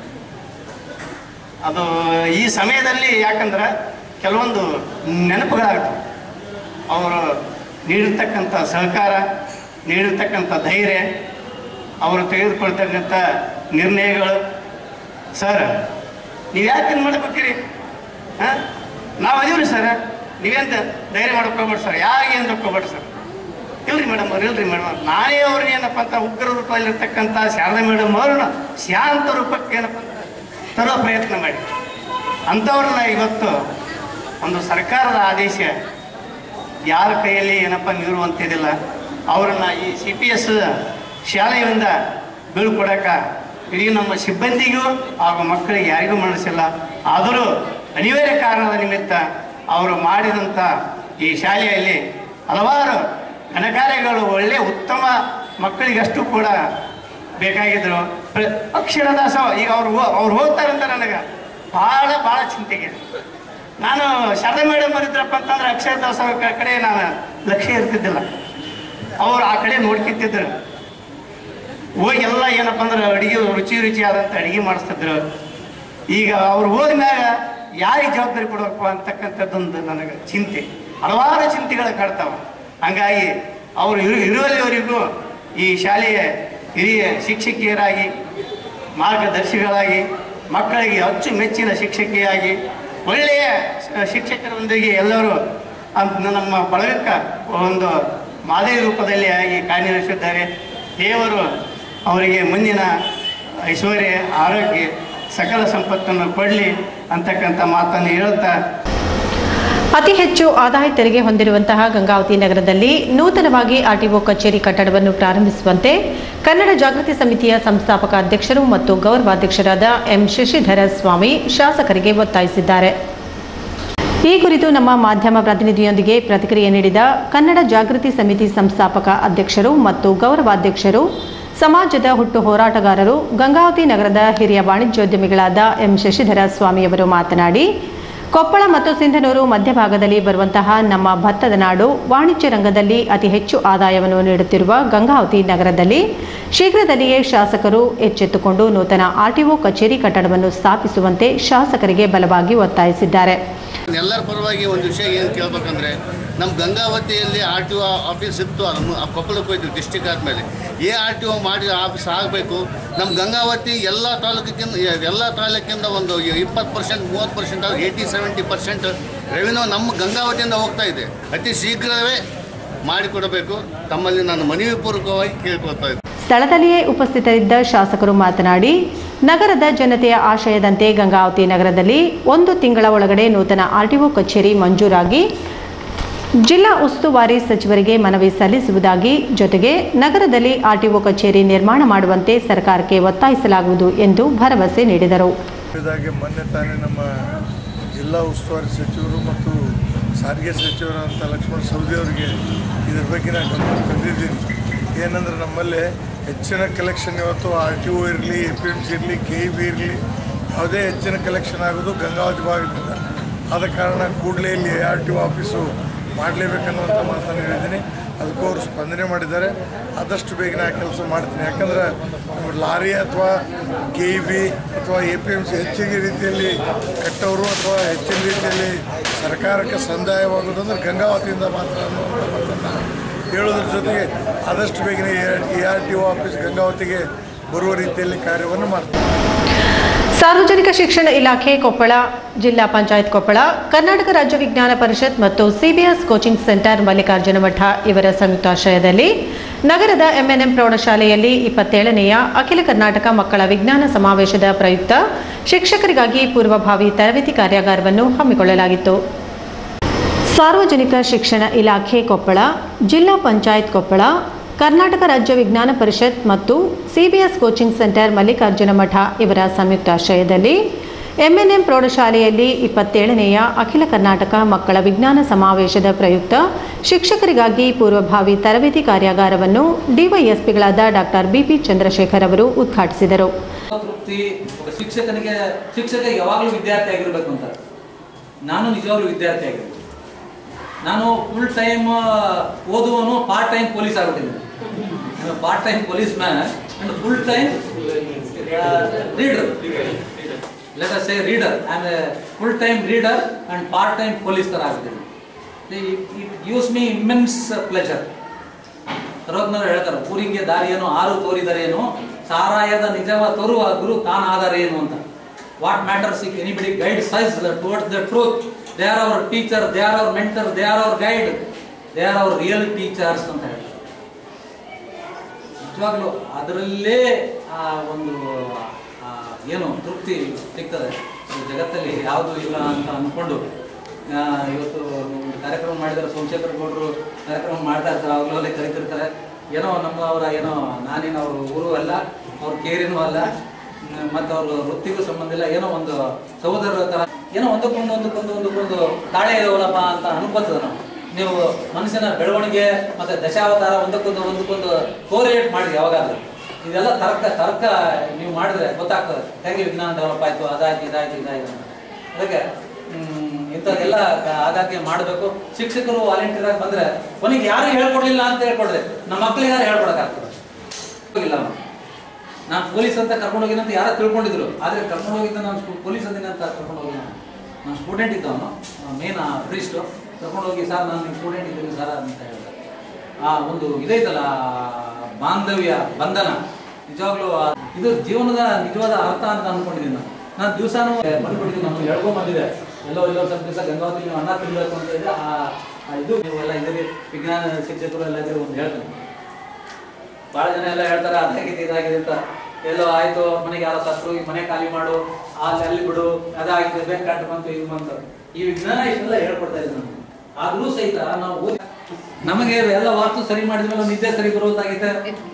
ಅದು ಈ ಸಮಯದಲ್ಲಿ ಯಾಕಂದ್ರೆ ಕೆಲವೊಂದು ನೆನಪುಗಳಾಗ್ತವೆ ಅವರು ನೀಡಿರ್ತಕ್ಕಂಥ ಸಹಕಾರ ನೀಡಿರ್ತಕ್ಕಂಥ ಧೈರ್ಯ ಅವರು ತೆಗೆದುಕೊಳ್ತಕ್ಕಂಥ ನಿರ್ಣಯಗಳು ಸರ್ ನೀವು ಯಾಕೆ ಹಿಂಗೆ ಮಾಡ್ಬೇಕ್ರಿ ಹಾಂ ನಾವು ಅದೀವ್ರಿ ಸರ್ ನೀವೇಂತ ಧೈರ್ಯ ಮಾಡ್ಕೋಬೇಡಿ ಸರ್ ಯಾಕೆ ಏನು ತಕ್ಕೋಬೇಡಿ ಸರ್ ಇಲ್ರಿ ಮೇಡಮ್ ಅವ್ರು ಇಲ್ರಿ ಮೇಡಮ್ ನಾನೇ ಅವ್ರಿಗೆ ಏನಪ್ಪ ಅಂತ ಉಗ್ರ ರೂಪದಲ್ಲಿರ್ತಕ್ಕಂಥ ಶಾರದಾ ಮೇಡಮ್ ಅವ್ರನ್ನ ಶಾಂತ ರೂಪಕ್ಕೆ ಏನಪ್ಪ ಅಂತ ತರೋ ಪ್ರಯತ್ನ ಮಾಡಿ ಅಂಥವ್ರನ್ನ ಇವತ್ತು ಒಂದು ಸರ್ಕಾರದ ಆದೇಶ ಯಾರ ಕೈಯಲ್ಲಿ ಏನಪ್ಪ ನೀಡುವಂತಿದ್ದಿಲ್ಲ ಅವರನ್ನು ಈ ಸಿ ಪಿ ಎಸ್ ಶಾಲೆಯಿಂದ ಬೀಳ್ಕೊಡಕ ಇಡೀ ನಮ್ಮ ಸಿಬ್ಬಂದಿಗೂ ಹಾಗೂ ಮಕ್ಕಳಿಗೆ ಯಾರಿಗೂ ಮನಸ್ಸಿಲ್ಲ ಆದರೂ ಅನಿವಾರ್ಯ ಕಾರಣದ ನಿಮಿತ್ತ ಅವರು ಮಾಡಿದಂಥ ಈ ಶಾಲೆಯಲ್ಲಿ ಹಲವಾರು ಘನಕಾರ್ಯಗಳು ಒಳ್ಳೆಯ ಉತ್ತಮ ಮಕ್ಕಳಿಗಷ್ಟು ಕೂಡ ಬೇಕಾಗಿದ್ರು ಪ್ರ- ಅಕ್ಷರದಾಸ ಈಗ ಅವ್ರು ಹೋ- ಅವ್ರು ಹೋಗ್ತಾರಂತ ನನಗೆ ಭಾಳ ಭಾಳ ಚಿಂತೆಗೆ ನಾನು ಶಾರದಾ ಮೇಡಮ್ ಇದ್ರಪ್ಪ ಅಂತಂದ್ರೆ ಅಕ್ಷರದಾಸ ಕ- ಕಡೆ ನಾನು ಲಕ್ಷ್ಯ ಇರ್ತಿದ್ದಿಲ್ಲ ಅವ್ರು ಆ ಕಡೆ ನೋಡ್ಕಿತ್ತಿದ್ರು ಹೋಗಿ ಎಲ್ಲ ಏನಪ್ಪ ಅಂದ್ರೆ ಅಡಿಗೆ ರುಚಿ ರುಚಿಯಾದಂಥ ಅಡಿಗೆ ಮಾಡಿಸ್ತಿದ್ರು ಈಗ ಅವ್ರು ಹೋದ್ಮ್ಯಾಗ ಯಾರಿಗೆ ಜವಾಬ್ದಾರಿ ಕೊಡಬೇಕು ಅಂತಕ್ಕಂಥದ್ದೊಂದು ನನಗೆ ಚಿಂತೆ ಹಲವಾರು ಚಿಂತೆಗಳು ಕಾಡ್ತಾವ ಹಂಗಾಗಿ ಅವರು ಇರು ಇರುವಲ್ಲಿವರೆಗೂ ಈ ಶಾಲೆಯ ಹಿರಿಯ ಶಿಕ್ಷಕಿಯರಾಗಿ ಮಾರ್ಗದರ್ಶಿಗಳಾಗಿ ಮಕ್ಕಳಿಗೆ ಅಚ್ಚುಮೆಚ್ಚಿನ ಶಿಕ್ಷಕಿಯಾಗಿ ಒಳ್ಳೆಯ ಶ- ಶಿಕ್ಷಕರೊಂದಿಗೆ ಎಲ್ಲರೂ ಅಂತ ನಮ್ಮ ಬಳಗಕ್ಕೆ ಒಂದು ಮಾದರಿ ರೂಪದಲ್ಲಿ ಆಗಿ ಕಾರ್ಯನಿರ್ವಹಿಸಿದ್ದಾರೆ ದೇವರು ಅವರಿಗೆ ಮುಂದಿನ ಐಶ್ವರ್ಯ ಆರೋಗ್ಯ ಸಕಲ ಸಂಪತ್ತನ್ನು ಕೊಡಲಿ ಅಂತಕ್ಕಂಥ ಮಾತನ್ನು ಹೇಳ್ತಾ ಅತಿ ಹೆಚ್ಚು ಆದಾಯ ತೆರಿಗೆ ಹೊಂದಿರುವಂತಹ ಗಂಗಾವತಿ ನಗರದಲ್ಲಿ ನೂತನವಾಗಿ ಆರ್ಟಿಒ ಕಚೇರಿ ಕಟ್ಟಡವನ್ನು ಪ್ರಾರಂಭಿಸುವಂತೆ ಕನ್ನಡ ಜಾಗೃತಿ ಸಮಿತಿಯ ಸಂಸ್ಥಾಪಕ ಅಧ್ಯಕ್ಷರು ಮತ್ತು ಗೌರವಾಧ್ಯಕ್ಷರಾದ ಎಂ ಶಶಿಧರ ಸ್ವಾಮಿ ಶಾಸಕರಿಗೆ ಒತ್ತಾಯಿಸಿದ್ದಾರೆ ಈ ಕುರಿತು ನಮ್ಮ ಮಾಧ್ಯಮ ಪ್ರತಿನಿಧಿಯೊಂದಿಗೆ ಪ್ರತಿಕ್ರಿಯೆ ನೀಡಿದ ಕನ್ನಡ ಜಾಗೃತಿ ಸಮಿತಿ ಸಂಸ್ಥಾಪಕ ಅಧ್ಯಕ್ಷರು ಮತ್ತು ಗೌರವಾಧ್ಯಕ್ಷರು ಸಮಾಜದ ಹುಟ್ಟು ಹೋರಾಟಗಾರರು ಗಂಗಾವತಿ ನಗರದ ಹಿರಿಯ ವಾಣಿಜ್ಯೋದ್ಯಮಿಗಳಾದ ಎಂ ಶಶಿಧರ ಸ್ವಾಮಿಯವರು ಮಾತನಾಡಿ ಕೊಪ್ಪಳ ಮತ್ತು ಸಿಂಧನೂರು ಮಧ್ಯಭಾಗದಲ್ಲಿ ಬರುವಂತಹ ನಮ್ಮ ಭತ್ತದ ನಾಡು ವಾಣಿಜ್ಯ ರಂಗದಲ್ಲಿ ಅತಿ ಹೆಚ್ಚು ಆದಾಯವನ್ನು ನೀಡುತ್ತಿರುವ ಗಂಗಾವತಿ ನಗರದಲ್ಲಿ ಶೀಘ್ರದಲ್ಲಿಯೇ ಶಾಸಕರು ಎಚ್ಚೆತ್ತುಕೊಂಡು ನೂತನ ಆರ್ಟಿಒ ಕಚೇರಿ ಕಟ್ಟಡವನ್ನು ಸ್ಥಾಪಿಸುವಂತೆ ಶಾಸಕರಿಗೆ ಬಲವಾಗಿ ಒತ್ತಾಯಿಸಿದ್ದಾರೆ ಎಲ್ಲರ ಪರವಾಗಿ ಒಂದು ವಿಷಯ ಏನು ಕೇಳ್ಬೇಕಂದ್ರೆ ನಮ್ಮ ಗಂಗಾವತಿಯಲ್ಲಿ ಆರ್ ಟಿ ಒ ಆಫೀಸ್ ಇತ್ತು ಅದು ಆ ಕೊಪ್ಪಳಕ್ಕೆ ಹೋಯ್ತು ಡಿಸ್ಟಿಕ್ ಆದಮೇಲೆ ಏ ಆರ್ ಟಿ ಒ ಮಾಡಿ ಆಫೀಸ್ ಆಗಬೇಕು ನಮ್ಮ ಗಂಗಾವತಿ ಎಲ್ಲ ತಾಲೂಕಿಂದ ಎಲ್ಲ ತಾಲೂಕಿಂದ ಒಂದು ಇಪ್ಪತ್ತು ಪರ್ಸೆಂಟ್ ಮೂವತ್ತು percent eighty seventy percent revenue ನಮ್ಮ ಗಂಗಾವತಿಯಿಂದ ಹೋಗ್ತಾ ಇದೆ ಅತಿ ಶೀಘ್ರವೇ ಮಾಡಿಕೊಡಬೇಕು ತಮ್ಮಲ್ಲಿ ನಾನು ಮನವಿ ಪೂರ್ವಕವಾಗಿ ಕೇಳ್ಕೊಳ್ತಾ ಇದ್ದೀನಿ ಸ್ಥಳದಲ್ಲಿಯೇ ಉಪಸ್ಥಿತರಿದ್ದ ಶಾಸಕರು ಮಾತನಾಡಿ ನಗರದ ಜನತೆಯ ಆಶಯದಂತೆ ಗಂಗಾವತಿ ನಗರದಲ್ಲಿ ಒಂದು ತಿಂಗಳ ಒಳಗಡೆ ನೂತನ ಆರ್ಟಿಒ ಕಚೇರಿ ಮಂಜೂರಾಗಿ ಜಿಲ್ಲಾ ಉಸ್ತುವಾರಿ ಸಚಿವರಿಗೆ ಮನವಿ ಸಲ್ಲಿಸುವುದಾಗಿ ಜೊತೆಗೆ ನಗರದಲ್ಲಿ ಆರ್ಟಿಒ ಕಚೇರಿ ನಿರ್ಮಾಣ ಮಾಡುವಂತೆ ಸರ್ಕಾರಕ್ಕೆ ಒತ್ತಾಯಿಸಲಾಗುವುದು ಎಂದು ಭರವಸೆ ನೀಡಿದರು ಇದಾಗೆ ಮೊನ್ನೆ ತಾನೇ ನಮ್ಮ ಜಿಲ್ಲಾ ಉಸ್ತುವಾರಿ ಸಚಿವರು ಮತ್ತು ಸಾರಿಗೆ ಸಚಿವರಂತ ಲಕ್ಷ್ಮಣ ಸವದಿ ಅವರಿಗೆ ಇದ್ರ ಬಗ್ಗೆ ನಾನು ಗಮನ ತಂದಿದ್ದೀನಿ ಏನಂದ್ರೆ ನಮ್ಮಲ್ಲಿ ಹೆಚ್ಚಿನ ಕಲೆಕ್ಷನ್ ಇವತ್ತು ಆರ್ ಟಿ ಒ ಇರಲಿ ಎ ಪಿ ಎಮ್ ಸಿ ಇರಲಿ ಕೆ ಇ ಬಿ ಇರಲಿ ಯಾವುದೇ ಹೆಚ್ಚಿನ ಕಲೆಕ್ಷನ್ ಆಗೋದು ಗಂಗಾವತಿ ಭಾಗದಿಂದ ಆದ ಕಾರಣ ಕೂಡಲೇ ಇಲ್ಲಿ ಆರ್ ಟಿ ಒ ಆಫೀಸು ಮಾಡಲೇಬೇಕನ್ನುವಂಥ ಮಾತನ್ನು ಹೇಳಿದ್ದೀನಿ ಅದಕ್ಕೂ ಅವರು ಸ್ಪಂದನೆ ಮಾಡಿದ್ದಾರೆ ಆದಷ್ಟು ಬೇಗನೆ ಆ ಕೆಲಸ ಮಾಡ್ತೀನಿ ಯಾಕಂದ್ರೆ ಲಾರಿ ಅಥವಾ ಕೆ ಇ ಬಿ ಅಥವಾ ಎ ಪಿ ಎಮ್ ಸಿ ಹೆಚ್ಚಿನ ರೀತಿಯಲ್ಲಿ ಕಟ್ಟೋರು ಅಥವಾ ಹೆಚ್ಚಿನ ರೀತಿಯಲ್ಲಿ ಸರ್ಕಾರಕ್ಕೆ ಸಂದಾಯವಾಗೋದಂದ್ರೆ ಗಂಗಾವತಿಯಿಂದ ಮಾತ್ರ ಅನ್ನುವಂಥ ಮಾತನ್ನು ಹೇಳೋದ್ರ ಜೊತೆಗೆ ಆದಷ್ಟು ಬೇಗನೆ a R T O office ಗಂಗಾವತಿಗೆ ಬರುವ ರೀತಿಯಲ್ಲಿ ಕಾರ್ಯವನ್ನು ಮಾಡ್ತಾರೆ ಸಾರ್ವಜನಿಕ ಶಿಕ್ಷಣ ಇಲಾಖೆ ಕೊಪ್ಪಳ ಜಿಲ್ಲಾ ಪಂಚಾಯತ್ ಕೊಪ್ಪಳ ಕರ್ನಾಟಕ ರಾಜ್ಯ ವಿಜ್ಞಾನ ಪರಿಷತ್ ಮತ್ತು ಸಿಬಿಎಸ್ ಕೋಚಿಂಗ್ ಸೆಂಟರ್ ಮಲ್ಲಿಕಾರ್ಜುನ ಮಠ ಇವರ ಸಂಯುಕ್ತಾಶ್ರಯದಲ್ಲಿ ನಗರದ ಎಂಎನ್ಎಂ ಪ್ರೌಢಶಾಲೆಯಲ್ಲಿ ಇಪ್ಪತ್ತೇಳನೆಯ ಅಖಿಲ ಕರ್ನಾಟಕ ಮಕ್ಕಳ ವಿಜ್ಞಾನ ಸಮಾವೇಶದ ಪ್ರಯುಕ್ತ ಶಿಕ್ಷಕರಿಗಾಗಿ ಪೂರ್ವಭಾವಿ ತರಬೇತಿ ಕಾರ್ಯಾಗಾರವನ್ನು ಹಮ್ಮಿಕೊಳ್ಳಲಾಗಿತ್ತು ಸಾರ್ವಜನಿಕ ಶಿಕ್ಷಣ ಇಲಾಖೆ ಕೊಪ್ಪಳ ಜಿಲ್ಲಾ ಪಂಚಾಯತ್ ಕೊಪ್ಪಳ ಕರ್ನಾಟಕ ರಾಜ್ಯ ವಿಜ್ಞಾನ ಪರಿಷತ್ ಮತ್ತು ಸಿಬಿಎಸ್ ಕೋಚಿಂಗ್ ಸೆಂಟರ್ ಮಲ್ಲಿಕಾರ್ಜುನ ಮಠ ಇವರ ಸಂಯುಕ್ತಾಶ್ರಯದಲ್ಲಿ ಎಂಎನ್ಎಂ ಪ್ರೌಢಶಾಲೆಯಲ್ಲಿ ಇಪ್ಪತ್ತೇಳನೆಯ ಅಖಿಲ ಕರ್ನಾಟಕ ಮಕ್ಕಳ ವಿಜ್ಞಾನ ಸಮಾವೇಶದ ಪ್ರಯುಕ್ತ ಶಿಕ್ಷಕರಿಗಾಗಿ ಪೂರ್ವಭಾವಿ ತರಬೇತಿ ಕಾರ್ಯಾಗಾರವನ್ನು ಡಿವೈಎಸ್ಪಿಗಳಾದ ಡಾಕ್ಟರ್ ಬಿಪಿ ಚಂದ್ರಶೇಖರ್ ಅವರು ಉದ್ಘಾಟಿಸಿದರು ತೃಪ್ತಿ ಒಬ್ಬ ಶಿಕ್ಷಕನಿಗೆ ಶಿಕ್ಷಕ ಯಾವಾಗಲೂ ವಿದ್ಯಾರ್ಥಿ ಆಗಿರ್ಬೇಕು ಅಂತ ನಾನು ನಿಜವಾಗ್ಲೂ ವಿದ್ಯಾರ್ಥಿ ಆಗಿರ್ಬೇಕು ನಾನು ಫುಲ್ ಟೈಮ್ ಓದುವನು ಪಾರ್ಟ್ ಟೈಮ್ ಪೊಲೀಸ್ ಆಗ್ಬಿಟ್ಟಿದ್ದೀನಿ part time police man and full time reader let us say reader I am full time reader and part time police ತರ ಆಗ್ಬಿಟ್ಟಿದ್ದೀನಿ it gives me immense pleasure ಸರ್ವಜ್ಞರು ಹೇಳ್ತಾರೆ ಊರಿಗೆ ದಾರಿಯನ್ನು ಆರು ತೋರಿದರೇನು ಸಾರಾಯದ ನಿಜವ ತೋರುವ ಗುರು ತಾನಾದರೇನು ಅಂತ what matters if anybody guide ಸೈಸ್ towards the truth they are our teacher they are our mentor they are our guide they are our real teachers ಅಂತ ಹೇಳ್ತಾರೆ ನಿಜವಾಗ್ಲೂ ಅದರಲ್ಲೇ ಆ ಒಂದು ಆ ಏನು ತೃಪ್ತಿ ಸಿಗ್ತದೆ ಈ ಜಗತ್ತಲ್ಲಿ ಯಾವುದು ಇಲ್ಲ ಅಂತ ಅಂದ್ಕೊಂಡು ಆ, ಇವತ್ತು ಒಂದು ಕಾರ್ಯಕ್ರಮ ಮಾಡಿದ್ದಾರೆ ಸೋಮಶೇಖರ್ ಗೌಡರು ಕಾರ್ಯಕ್ರಮ ಮಾಡ್ತಾ ಇರ್ತಾರೆ ಅವಾಗಲೇ ಕರಿತಿರ್ತಾರೆ ಏನೋ ನಮ್ಮ ಅವರ ಏನೋ ನಾನೇನು ಅವ್ರ ಊರು ಅಲ್ಲ ಅವ್ರ ಕೇರಿನೂ ಅಲ್ಲ ಮತ್ತು ಅವ್ರ ವೃತ್ತಿಗೂ ಸಂಬಂಧ ಇಲ್ಲ ಏನೋ ಒಂದು ಸಹೋದರರ ಥರ ಏನೋ ಒಂದಕ್ಕೊಂದು ಒಂದಕ್ಕೊಂದು ಒಂದಕ್ಕೊಂದು ತಾಳೆ ಇದಾವಲ್ಲಪ್ಪ ಅಂತ ಅನ್ಕೋತದ ನಾವು ನೀವು ಮನುಷ್ಯನ ಬೆಳವಣಿಗೆ ಮತ್ತೆ ದಶಾವತಾರ ಒಂದಕ್ಕೊಂದು ಒಂದಕ್ಕೊಂದು ಕೋರಿಲೇಟ್ ಮಾಡಿ ಯಾವಾಗಾದ್ರೂ ಇದೆಲ್ಲ ತರ್ಕ ತರ್ಕ ನೀವು ಮಾಡಿದ್ರೆ ಗೊತ್ತಾಗ್ತದೆ ಹೇಗೆ ವಿಜ್ಞಾನ ಡೆವಲಪ್ ಆಯ್ತು ಅದಾಯ್ತು ಇದಾಯ್ತು ಇದಾಯ್ತು ಅಂತ ಅದಕ್ಕೆ ಹ್ಮ್, ಇಂಥದ್ದೆಲ್ಲ ಕ- ಆಗಾಗ್ಗೆ ಮಾಡಬೇಕು ಶಿಕ್ಷಕರು ವಾಲಂಟಿಯರ್ ಆಗಿ ಬಂದ್ರೆ ಕೊನೆಗೆ ಯಾರು ಹೇಳ್ಕೊಡ್ಲಿಲ್ಲ ಅಂತ ಹೇಳ್ಕೊಡ್ರೆ ನಮ್ಮ ಮಕ್ಕಳಿಗೆ ಯಾರು ಹೇಳ್ಕೊಡಕ್ಕಾಗ್ತದೆ ಇಲ್ಲ ಅವ್ನು. ನಾನು ಪೊಲೀಸ್ ಅಂತ ಕರ್ಕೊಂಡು ಹೋಗಿನ ಅಂತ ಯಾರೋ ತಿಳ್ಕೊಂಡಿದ್ರು ಆದ್ರೆ ಕರ್ಕೊಂಡು ಹೋಗಿದ್ದ ನಾನು ಸ್ಕೂ- ಪೊಲೀಸ್ ಅಂದಿನ ಅಂತ ಕರ್ಕೊಂಡು ಹೋಗಿಲ್ಲ ನಾನು ಸ್ಟೂಡೆಂಟ್ ಇದ್ದವನು ಮೇನ್ ಪ್ರೀಸ್ಟು ಕರ್ಕೊಂಡು ಹೋಗಿ ಸರ್ ನಾನು ನಿಮ್ಮ ಸ್ಟೂಡೆಂಟ್ ಇದ್ದೀನಿ ಸರ್ ಅಂತ ಹೇಳಿದೆ ಆ ಒಂದು ಇದೈತಲ್ಲ ಆ ಬಾಂಧವ್ಯ ಬಂಧನ ನಿಜವಾಗ್ಲೂ ಆ- ಇದು ಜೀವನದ ನಿಜವಾದ ಅರ್ಥ ಅಂತ ಅನ್ಕೊಂಡಿದ್ದೀನಿ ನಾನು ನಾನು ದಿವಸಾನು ಬಂದ್ಬಿಟ್ಟಿದ್ದೀನಿ ನಾನು ಹೇಳ್ಕೊಂಡ್ ಬಂದಿದೆ ಎಲ್ಲೋ ಎಲ್ಲೋ ಸ್ವಲ್ಪ ದಿವಸ ಗಂಗಾವತಿ ನೀವು ಅನ್ನ ತಿನ್ಬೇಕು ಅಂತ ಇದೆ ಆ ಆ ಇದು ನೀವು ಎಲ್ಲ ಇದ್ದೀರಿ ವಿಜ್ಞಾನ ಶಿಕ್ಷಕರು ಎಲ್ಲ ಇದ್ದೀರಿ ಒಂದು ಹೇಳ್ತೀನಿ ಬಹಳ ಜನ ಎಲ್ಲ ಹೇಳ್ತಾರೆ ಅದಾಗಿದೆ ಇದಾಗಿದೆ ಅಂತ ಎಲ್ಲೋ ಆಯ್ತು ಮನೆಗೆ ಯಾರೋ ಸತ್ರು ಈ ಮನೆ ಖಾಲಿ ಮಾಡು ಅಲ್ಲಿ ಅಲ್ಲಿ ಬಿಡು ಅದಾಗಿದೆ ಬೇಕು ಕಟ್ಟು ಬಂತು ಇದು ಬಂತು ಈ ವಿಜ್ಞಾನ ಇಷ್ಟೆಲ್ಲ ಹೇಳ್ಕೊಡ್ತಾ ಇದ್ದಾರೆ ನಮ್ಗೆ ಆದ್ರೂ ಸಹಿತ ನಾವು ಓದಿ ನಮಗೆ ಎಲ್ಲ ವಾಸ್ತು ಸರಿ ಮಾಡಿದ್ಮೇಲೆ ನಿದ್ದೆ ಸರಿ ಬರುವುದಾಗಿದೆ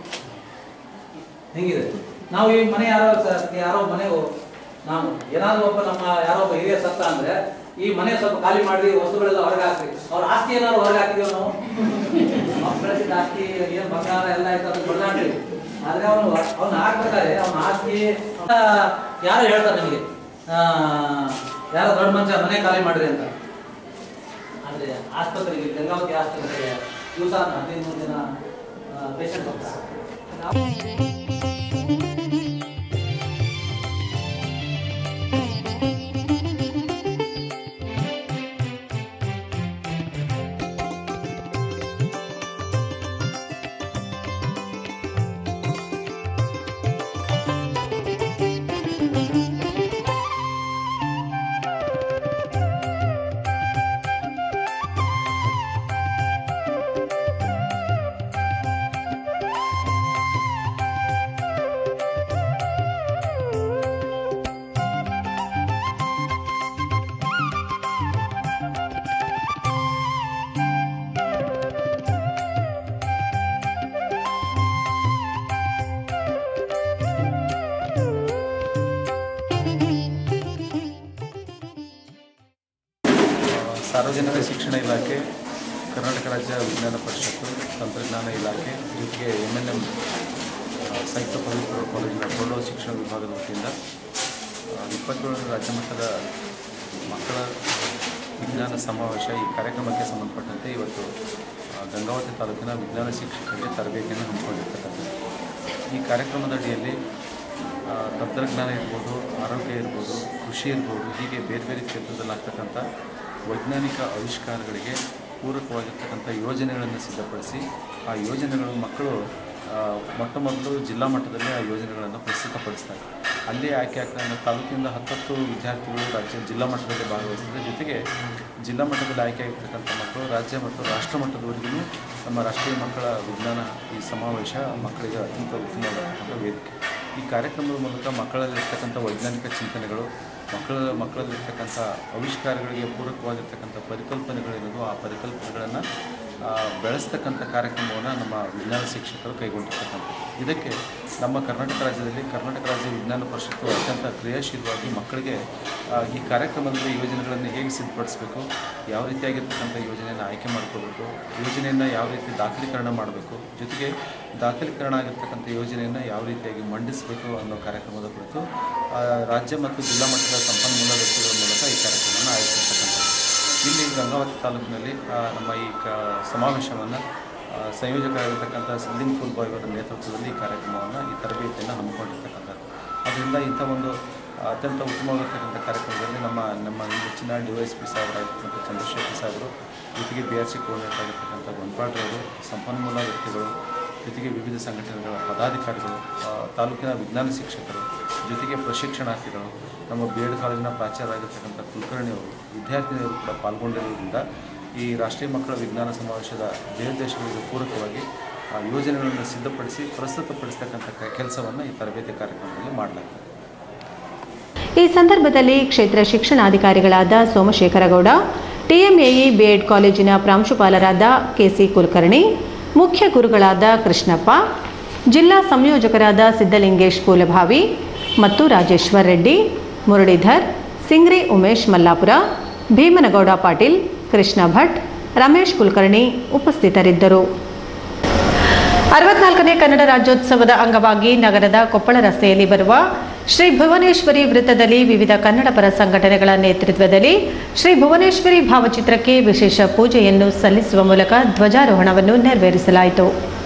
ಹೆಂಗಿದೆ ನಾವು ಈ ಮನೆ ಯಾರೋ ಸ- ಯಾರೋ ಮನೆ ನಾವು ಏನಾದ್ರು ಒಬ್ಬ ನಮ್ಮ ಯಾರೋ ಒಬ್ಬ ಹಿರಿಯ ಸತ್ತ ಅಂದ್ರೆ ಈ ಮನೆ ಸ್ವಲ್ಪ ಖಾಲಿ ಮಾಡಿ ವಸ್ತುಗಳೆಲ್ಲ ಹೊರಗೆ ಹಾಕ್ರಿ ಅವ್ರ ಆಸ್ತಿ ಏನಾದ್ರು ಹೊರಗೆ ಹಾಕಿದೀವಿ ನಾವು ಅವ್ನ್ ಬೆಳೆಸಿದ ಆಸ್ತಿ ಏನ್ ಬಂಗಾರ ಎಲ್ಲ ಆಯ್ತು ಅದು ಕೊಡ್ಲಾಡ್ರಿ ಆದ್ರೆ ಅವನು ಅವ್ನ ಹಾಕ್ಬೇಕಾದ್ರೆ ಅವನ ಆಸ್ತಿ ಆ, ಯಾರೋ ಹೇಳ್ತಾರೆ ನಿಮಗೆ ಆ, ಯಾರೋ ದೊಡ್ಡ ಮನುಷ್ಯ ಮನೆ ಖಾಲಿ ಮಾಡ್ರಿ ಅಂತ ಆದ್ರೆ ಆಸ್ಪತ್ರೆಗೆ ಗಂಗಾವತಿ ಆಸ್ಪತ್ರೆಗೆ ದಿವಸ ಹದಿನೈದು ಮೂರು ದಿನ ಪೇಷಂಟ್ ಹೋಗ್ತಾರೆ ಸಾರ್ವಜನಿಕ ಶಿಕ್ಷಣ ಇಲಾಖೆ ಕರ್ನಾಟಕ ರಾಜ್ಯ ವಿಜ್ಞಾನ ಪರಿಷತ್ತು ತಂತ್ರಜ್ಞಾನ ಇಲಾಖೆ ಜೊತೆಗೆ ಎಮ್ ಎನ್ ಎಮ್ ಸಂಯುಕ್ತ ಪದವಿ ಪೂರ್ವ ಕಾಲೇಜಿನ ಪ್ರೌಢ ಶಿಕ್ಷಣ ವಿಭಾಗದ ವತಿಯಿಂದ ಆ, ಇಪ್ಪತ್ತೇಳನೇ ರಾಜ್ಯ ಮಟ್ಟದ ಮಕ್ಕಳ ವಿಜ್ಞಾನ ಸಮಾವೇಶ ಈ ಕಾರ್ಯಕ್ರಮಕ್ಕೆ ಸಂಬಂಧಪಟ್ಟಂತೆ ಇವತ್ತು ಆ, ಗಂಗಾವತಿ ತಾಲೂಕಿನ ವಿಜ್ಞಾನ ಶಿಕ್ಷಕರಿಗೆ ತರಬೇತಿಯನ್ನು ಹಮ್ಮಿಕೊಂಡಿರ್ತಕ್ಕಂಥದ್ದು ಈ ಕಾರ್ಯಕ್ರಮದ ಅಡಿಯಲ್ಲಿ ಆ, ತಂತ್ರಜ್ಞಾನ ಇರ್ಬೋದು ಆರೋಗ್ಯ ಇರ್ಬೋದು ಕೃಷಿ ಇರ್ಬೋದು ಹೀಗೆ ಬೇರೆ ಬೇರೆ ಕ್ಷೇತ್ರದಲ್ಲಿ ಆಗ್ತಕ್ಕಂಥ ವೈಜ್ಞಾನಿಕ ಆವಿಷ್ಕಾರಗಳಿಗೆ ಪೂರಕವಾಗಿರ್ತಕ್ಕಂಥ ಯೋಜನೆಗಳನ್ನು ಸಿದ್ಧಪಡಿಸಿ ಆ ಯೋಜನೆಗಳು ಮಕ್ಕಳು ಆ, ಮೊಟ್ಟ ಮೊದಲು ಜಿಲ್ಲಾ ಮಟ್ಟದಲ್ಲಿ ಆ ಯೋಜನೆಗಳನ್ನು ಪ್ರಸ್ತುತಪಡಿಸ್ತಾರೆ ಅಲ್ಲಿ ಆಯ್ಕೆ ಆಗ್ತಾ ತಾಲೂಕಿನಿಂದ ಹತ್ತತ್ತು ವಿದ್ಯಾರ್ಥಿಗಳು ರಾಜ್ಯ ಜಿಲ್ಲಾ ಮಟ್ಟದಲ್ಲಿ ಭಾಗವಹಿಸ್ತಾರೆ ಜೊತೆಗೆ ಜಿಲ್ಲಾ ಮಟ್ಟದಲ್ಲಿ ಆಯ್ಕೆ ಆಗಿರ್ತಕ್ಕಂಥ ಮಕ್ಕಳು ರಾಜ್ಯ ಮತ್ತು ರಾಷ್ಟ್ರ ಮಟ್ಟದವರೆಗೂ ನಮ್ಮ ರಾಷ್ಟ್ರೀಯ ಮಕ್ಕಳ ವಿಜ್ಞಾನ ಈ ಸಮಾವೇಶ ಮಕ್ಕಳಿಗೆ ಅತ್ಯಂತ ಉತ್ತಮವಾದಂಥ ವೇದಿಕೆ ಈ ಕಾರ್ಯಕ್ರಮದ ಮೂಲಕ ಮಕ್ಕಳಲ್ಲಿರ್ತಕ್ಕಂಥ ವೈಜ್ಞಾನಿಕ ಚಿಂತನೆಗಳು ಮಕ್ಕಳ ಮಕ್ಕಳಲ್ಲಿರ್ತಕ್ಕಂಥ ಆವಿಷ್ಕಾರಗಳಿಗೆ ಪೂರಕವಾಗಿರ್ತಕ್ಕಂಥ ಪರಿಕಲ್ಪನೆಗಳೇನಿದು ಆ ಪರಿಕಲ್ಪನೆಗಳನ್ನು ಬೆಳೆಸ್ತಕ್ಕಂಥ ಕಾರ್ಯಕ್ರಮವನ್ನು ನಮ್ಮ ವಿಜ್ಞಾನ ಶಿಕ್ಷಕರು ಕೈಗೊಂಡಿರ್ತಕ್ಕಂಥದ್ದು ಇದಕ್ಕೆ ನಮ್ಮ ಕರ್ನಾಟಕ ರಾಜ್ಯದಲ್ಲಿ ಕರ್ನಾಟಕ ರಾಜ್ಯ ವಿಜ್ಞಾನ ಪರಿಷತ್ತು ಅತ್ಯಂತ ಕ್ರಿಯಾಶೀಲವಾಗಿ ಮಕ್ಕಳಿಗೆ ಆ, ಈ ಕಾರ್ಯಕ್ರಮದಲ್ಲಿ ಯೋಜನೆಗಳನ್ನು ಹೇಗೆ ಸಿದ್ಧಪಡಿಸಬೇಕು ಯಾವ ರೀತಿಯಾಗಿರ್ತಕ್ಕಂಥ ಯೋಜನೆಯನ್ನು ಆಯ್ಕೆ ಮಾಡ್ಕೋಬೇಕು ಯೋಜನೆಯನ್ನು ಯಾವ ರೀತಿ ದಾಖಲೀಕರಣ ಮಾಡಬೇಕು ಜೊತೆಗೆ ದಾಖಲೀಕರಣ ಆಗಿರ್ತಕ್ಕಂಥ ಯೋಜನೆಯನ್ನು ಯಾವ ರೀತಿಯಾಗಿ ಮಂಡಿಸಬೇಕು ಅನ್ನೋ ಕಾರ್ಯಕ್ರಮದ ಕುರಿತು ಆ, ರಾಜ್ಯ ಮತ್ತು ಜಿಲ್ಲಾ ಮಟ್ಟದ ಸಂಪನ್ಮೂಲ ವ್ಯಕ್ತಿಗಳ ಮೂಲಕ ಈ ಕಾರ್ಯಕ್ರಮವನ್ನು ಆಯೋಜಿಸಿರ್ತಕ್ಕಂಥದ್ದು ಇಲ್ಲಿ ಗಂಗಾವತಿ ತಾಲೂಕಿನಲ್ಲಿ ಆ, ನಮ್ಮ ಈ ಕ ಸಮಾವೇಶವನ್ನು ಆ, ಸಂಯೋಜಕರಾಗಿರ್ತಕ್ಕಂಥ ಸಿದ್ಲಿಂಗ್ ಫುಲ್ ಬಾಯ್ ಅವರ ನೇತೃತ್ವದಲ್ಲಿ ಈ ಕಾರ್ಯಕ್ರಮವನ್ನು ಈ ತರಬೇತಿಯನ್ನು ಹಮ್ಮಿಕೊಂಡಿರ್ತಕ್ಕಂಥದ್ದು ಅದರಿಂದ ಇಂಥ ಒಂದು ಅತ್ಯಂತ ಉತ್ತಮವಾಗಿರ್ತಕ್ಕಂಥ ಕಾರ್ಯಕ್ರಮದಲ್ಲಿ ನಮ್ಮ ನಮ್ಮ ನೆಚ್ಚಿನ ಡಿ ವೈ ಎಸ್ ಪಿ ಸಾಹೇಬರಾಗಿರ್ತಕ್ಕಂಥ ಚಂದ್ರಶೇಖರ್ ಸಾಹೇಬರು ಜೊತೆಗೆ ಬಿ ಆರ್ ಸಿ ಕೋಆರ್ಡಿನೇಟರ್ ಆಗಿರ್ತಕ್ಕಂಥ ಗೊಂಪಾಡ್ರವರು ಸಂಪನ್ಮೂಲ ವ್ಯಕ್ತಿಗಳು ಜೊತೆಗೆ ವಿವಿಧ ಸಂಘಟನೆಗಳ ಪದಾಧಿಕಾರಿಗಳು ಆ, ತಾಲೂಕಿನ ವಿಜ್ಞಾನ ಶಿಕ್ಷಕರು ಜೊತೆಗೆ ಪ್ರಶಿಕ್ಷಣಾರ್ಥಿಗಳು ನಮ್ಮ ಬಿ ಎಡ್ ಕಾಲೇಜಿನ ಪ್ರಾಚಾರ್ಯರಾಗಿರ್ತಕ್ಕಂಥ ಕುಲಕರ್ಣಿಯವರು ವಿದ್ಯಾರ್ಥಿನಿಯರು ಕೂಡ ಪಾಲ್ಗೊಂಡಿರುವುದರಿಂದ ಈ ರಾಷ್ಟ್ರೀಯ ಮಕ್ಕಳ ವಿಜ್ಞಾನ ಸಮಾವೇಶದ ಧ್ಯೇಯೋದ್ದೇಶಗಳಿಗೆ ಪೂರಕವಾಗಿ ಆ ಯೋಜನೆಗಳನ್ನು ಸಿದ್ಧಪಡಿಸಿ ಪ್ರಸ್ತುತಪಡಿಸ್ತಕ್ಕಂಥ ಕೆಲಸವನ್ನು ಈ ತರಬೇತಿ ಕಾರ್ಯಕ್ರಮದಲ್ಲಿ ಮಾಡಲಾಗ್ತದೆ ಈ ಸಂದರ್ಭದಲ್ಲಿ ಕ್ಷೇತ್ರ ಶಿಕ್ಷಣಾಧಿಕಾರಿಗಳಾದ ಸೋಮಶೇಖರಗೌಡ ಟಿಎಂಎಇ ಬಿಎಡ್ ಕಾಲೇಜಿನ ಪ್ರಾಂಶುಪಾಲರಾದ ಕೆಸಿ ಕುಲಕರ್ಣಿ ಮುಖ್ಯ ಗುರುಗಳಾದ ಕೃಷ್ಣಪ್ಪ ಜಿಲ್ಲಾ ಸಂಯೋಜಕರಾದ ಸಿದ್ದಲಿಂಗೇಶ್ ಕೂಲಭಾವಿ ಮತ್ತು ರಾಜೇಶ್ವರ್ ರೆಡ್ಡಿ ಮುರಳೀಧರ್ ಸಿಂಗ್ರಿ ಉಮೇಶ್ ಮಲ್ಲಾಪುರ ಭೀಮನಗೌಡ ಪಾಟೀಲ್ ಕೃಷ್ಣ ಭಟ್ ರಮೇಶ್ ಕುಲಕರ್ಣಿ ಉಪಸ್ಥಿತರಿದ್ದರು ಅರವತ್ನಾಲ್ಕನೇ ಕನ್ನಡ ರಾಜ್ಯೋತ್ಸವದ ಅಂಗವಾಗಿ ನಗರದ ಕೊಪ್ಪಳ ರಸ್ತೆಯಲ್ಲಿ ಬರುವ ಶ್ರೀ ಭುವನೇಶ್ವರಿ ವೃತ್ತದಲ್ಲಿ ವಿವಿಧ ಕನ್ನಡಪರ ಸಂಘಟನೆಗಳ ನೇತೃತ್ವದಲ್ಲಿ ಶ್ರೀ ಭುವನೇಶ್ವರಿ ಭಾವಚಿತ್ರಕ್ಕೆ ವಿಶೇಷ ಪೂಜೆಯನ್ನು ಸಲ್ಲಿಸುವ ಮೂಲಕ ಧ್ವಜಾರೋಹಣವನ್ನು ನೆರವೇರಿಸಲಾಯಿತು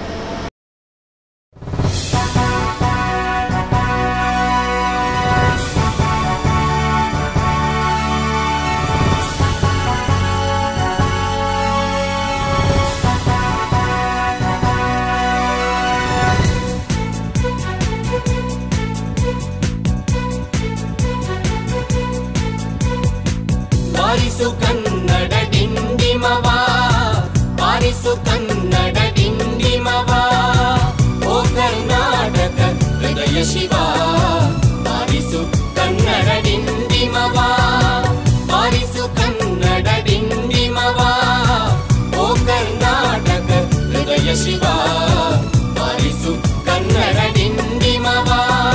ಬಾರಿಸು ಕನ್ನಡ ಡಿಂಡಿಮವ ಬಾರಿಸು ಕನ್ನಡ ಡಿಂಡಿಮವ ಓ ಕರ್ನಾಟಕ ಹೃದಯ ಶಿವ ಬಾರಿಸು ಕನ್ನಡ ಡಿಂಡಿಮವ ಬಾರಿಸು ಕನ್ನಡ ಡಿಂಡಿಮವ ಓ ಕರ್ನಾಟಕ ಹೃದಯ ಶಿವ ಬಾರಿಸು ಕನ್ನಡ ಡಿಂಡಿಮವ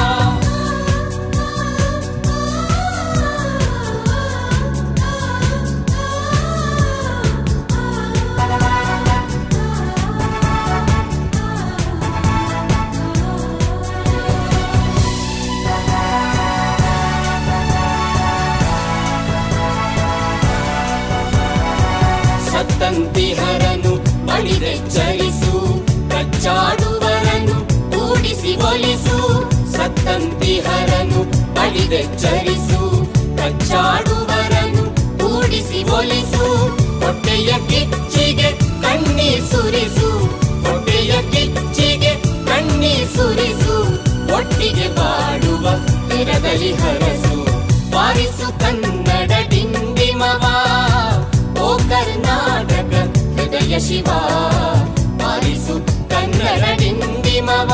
ಸತ್ತಂತಿಹರನು ಬಡಿದೆಚ್ಚರಿಸು ಕಚ್ಚಾಡುವರನು ಕೂಡಿಸಿ ಒಲಿಸು ಸತ್ತಂತಿಹರನು ಬಡಿದೆಚ್ಚರಿಸು ಕಚ್ಚಾಡುವರನು ಕೂಡಿಸಿ ಒಲಿಸು ಹೊಟ್ಟೆಯ ಕಿಚ್ಚಿಗೆ ಕಣ್ಣೀರ್ ಸುರಿಸು ಹೊಟ್ಟೆಯ ಕಿಚ್ಚಿಗೆ ಕಣ್ಣೀರ್ ಸುರಿಸು ಒಟ್ಟಿಗೆ ಬಾಳುವ ತೆರದಲ್ಲಿ ಹರಸು ಬಾರಿಸು ಕನ್ನಡ ಡಿಂಡಿಮವ ಓ ಕರ್ನಾಟಕ ಹೃದಯ ಶಿವ ಬಾರಿಸು ಕನ್ನಡ ಡಿಂಡಿಮವ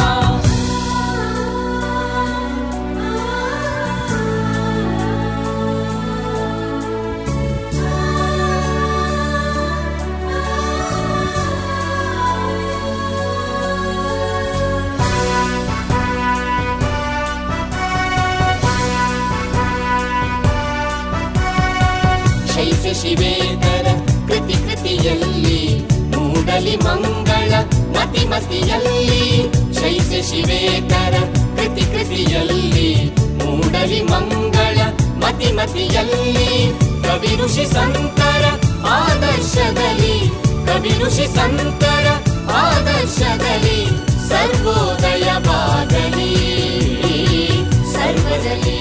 ಶೈಸ ಶಿವೇತರ ಕೃತಿ ಕೃತಿಯಲ್ಲಿ ಮೂಡಲಿ ಮಂಗಳ ಮತಿ ಮತಿಯಲ್ಲಿ ಶೈಸ ಶಿವೇತರ ಕೃತಿ ಕೃತಿಯಲ್ಲಿ ಮೂಡಲಿ ಮಂಗಳ ಮತಿ ಮತಿಯಲ್ಲಿ ಕವಿ ಋಷಿ ಸಂತರ ಆದರ್ಶದಲ್ಲಿ ಕವಿ ಋಷಿ ಸಂತರ ಆದರ್ಶದಲ್ಲಿ ಸರ್ವೋದಯವಾಗಲಿ ಸರ್ವದಲ್ಲಿ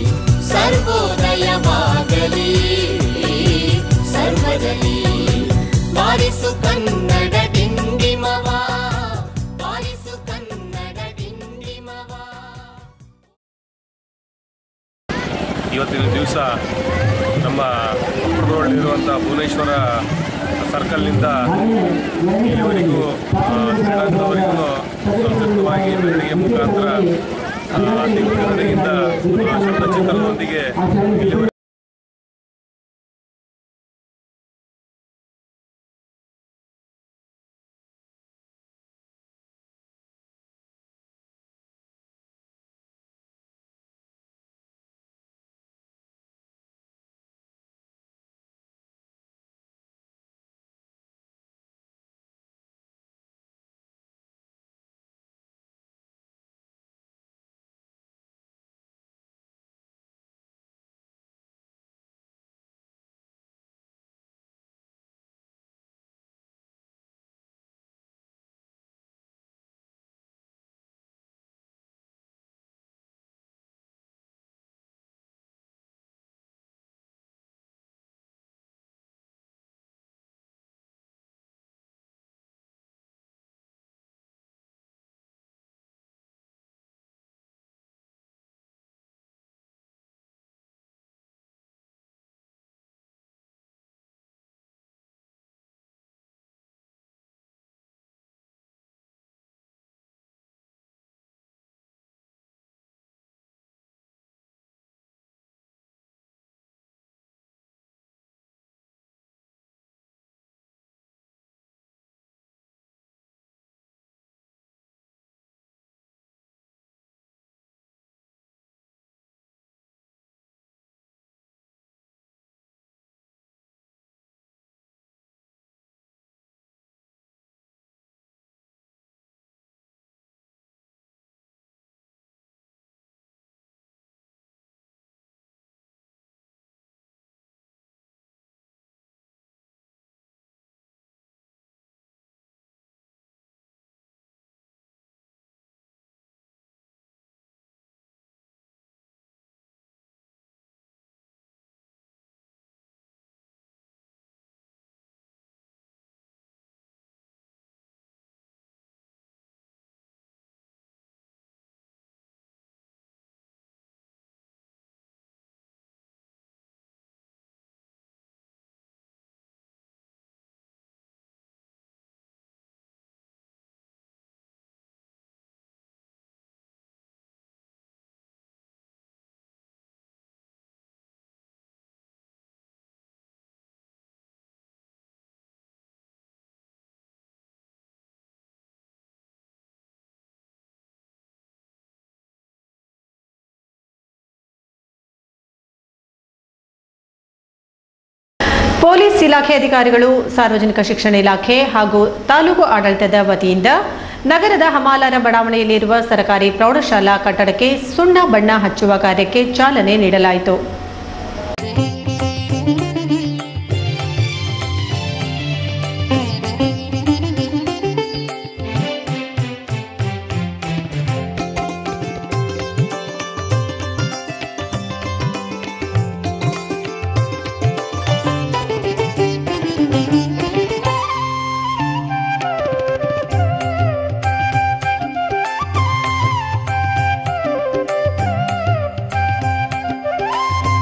ಸರ್ವೋದಯವಾಗಲಿ ಸರ್ವದಲ್ಲಿ ಬಾರಿಸು ಕನ್ನಡ ಡಿಂಡಿಮವ ಬಾರಿಸು ಇವತ್ತಿನ ದಿವಸ ನಮ್ಮ ಕುರುಬರೊಳಗಿರುವಂಥ ಭುವನೇಶ್ವರ ಸರ್ಕಲ್ನಿಂದ ಇಲ್ಲಿವರೆಗೂ ಆ, ಕ್ರೀಡಾಂಗಣವರೆಗೂ ಸಂತೃಪ್ತವಾಗಿ ಮೆರವಣಿಗೆ ಮುಖಾಂತರ ಆ, ಅತಿ ಮೆರವಣಿಗೆಯಿಂದ ಆ, ಶಬ್ದಚಿತ್ರದೊಂದಿಗೆ ಇಲ್ಲಿವರೆಗೂ ಪೊಲೀಸ್ ಇಲಾಖೆ ಅಧಿಕಾರಿಗಳು ಸಾರ್ವಜನಿಕ ಶಿಕ್ಷಣ ಇಲಾಖೆ ಹಾಗೂ ತಾಲೂಕು ಆಡಳಿತದ ವತಿಯಿಂದ ನಗರದ ಹಮಾಲಾರ ಬಡಾವಣೆಯಲ್ಲಿರುವ ಸರ್ಕಾರಿ ಪ್ರೌಢಶಾಲಾ ಕಟ್ಟಡಕ್ಕೆ ಸುಣ್ಣ ಬಣ್ಣ ಹಚ್ಚುವ ಕಾರ್ಯಕ್ಕೆ ಚಾಲನೆ ನೀಡಲಾಯಿತು Thank you.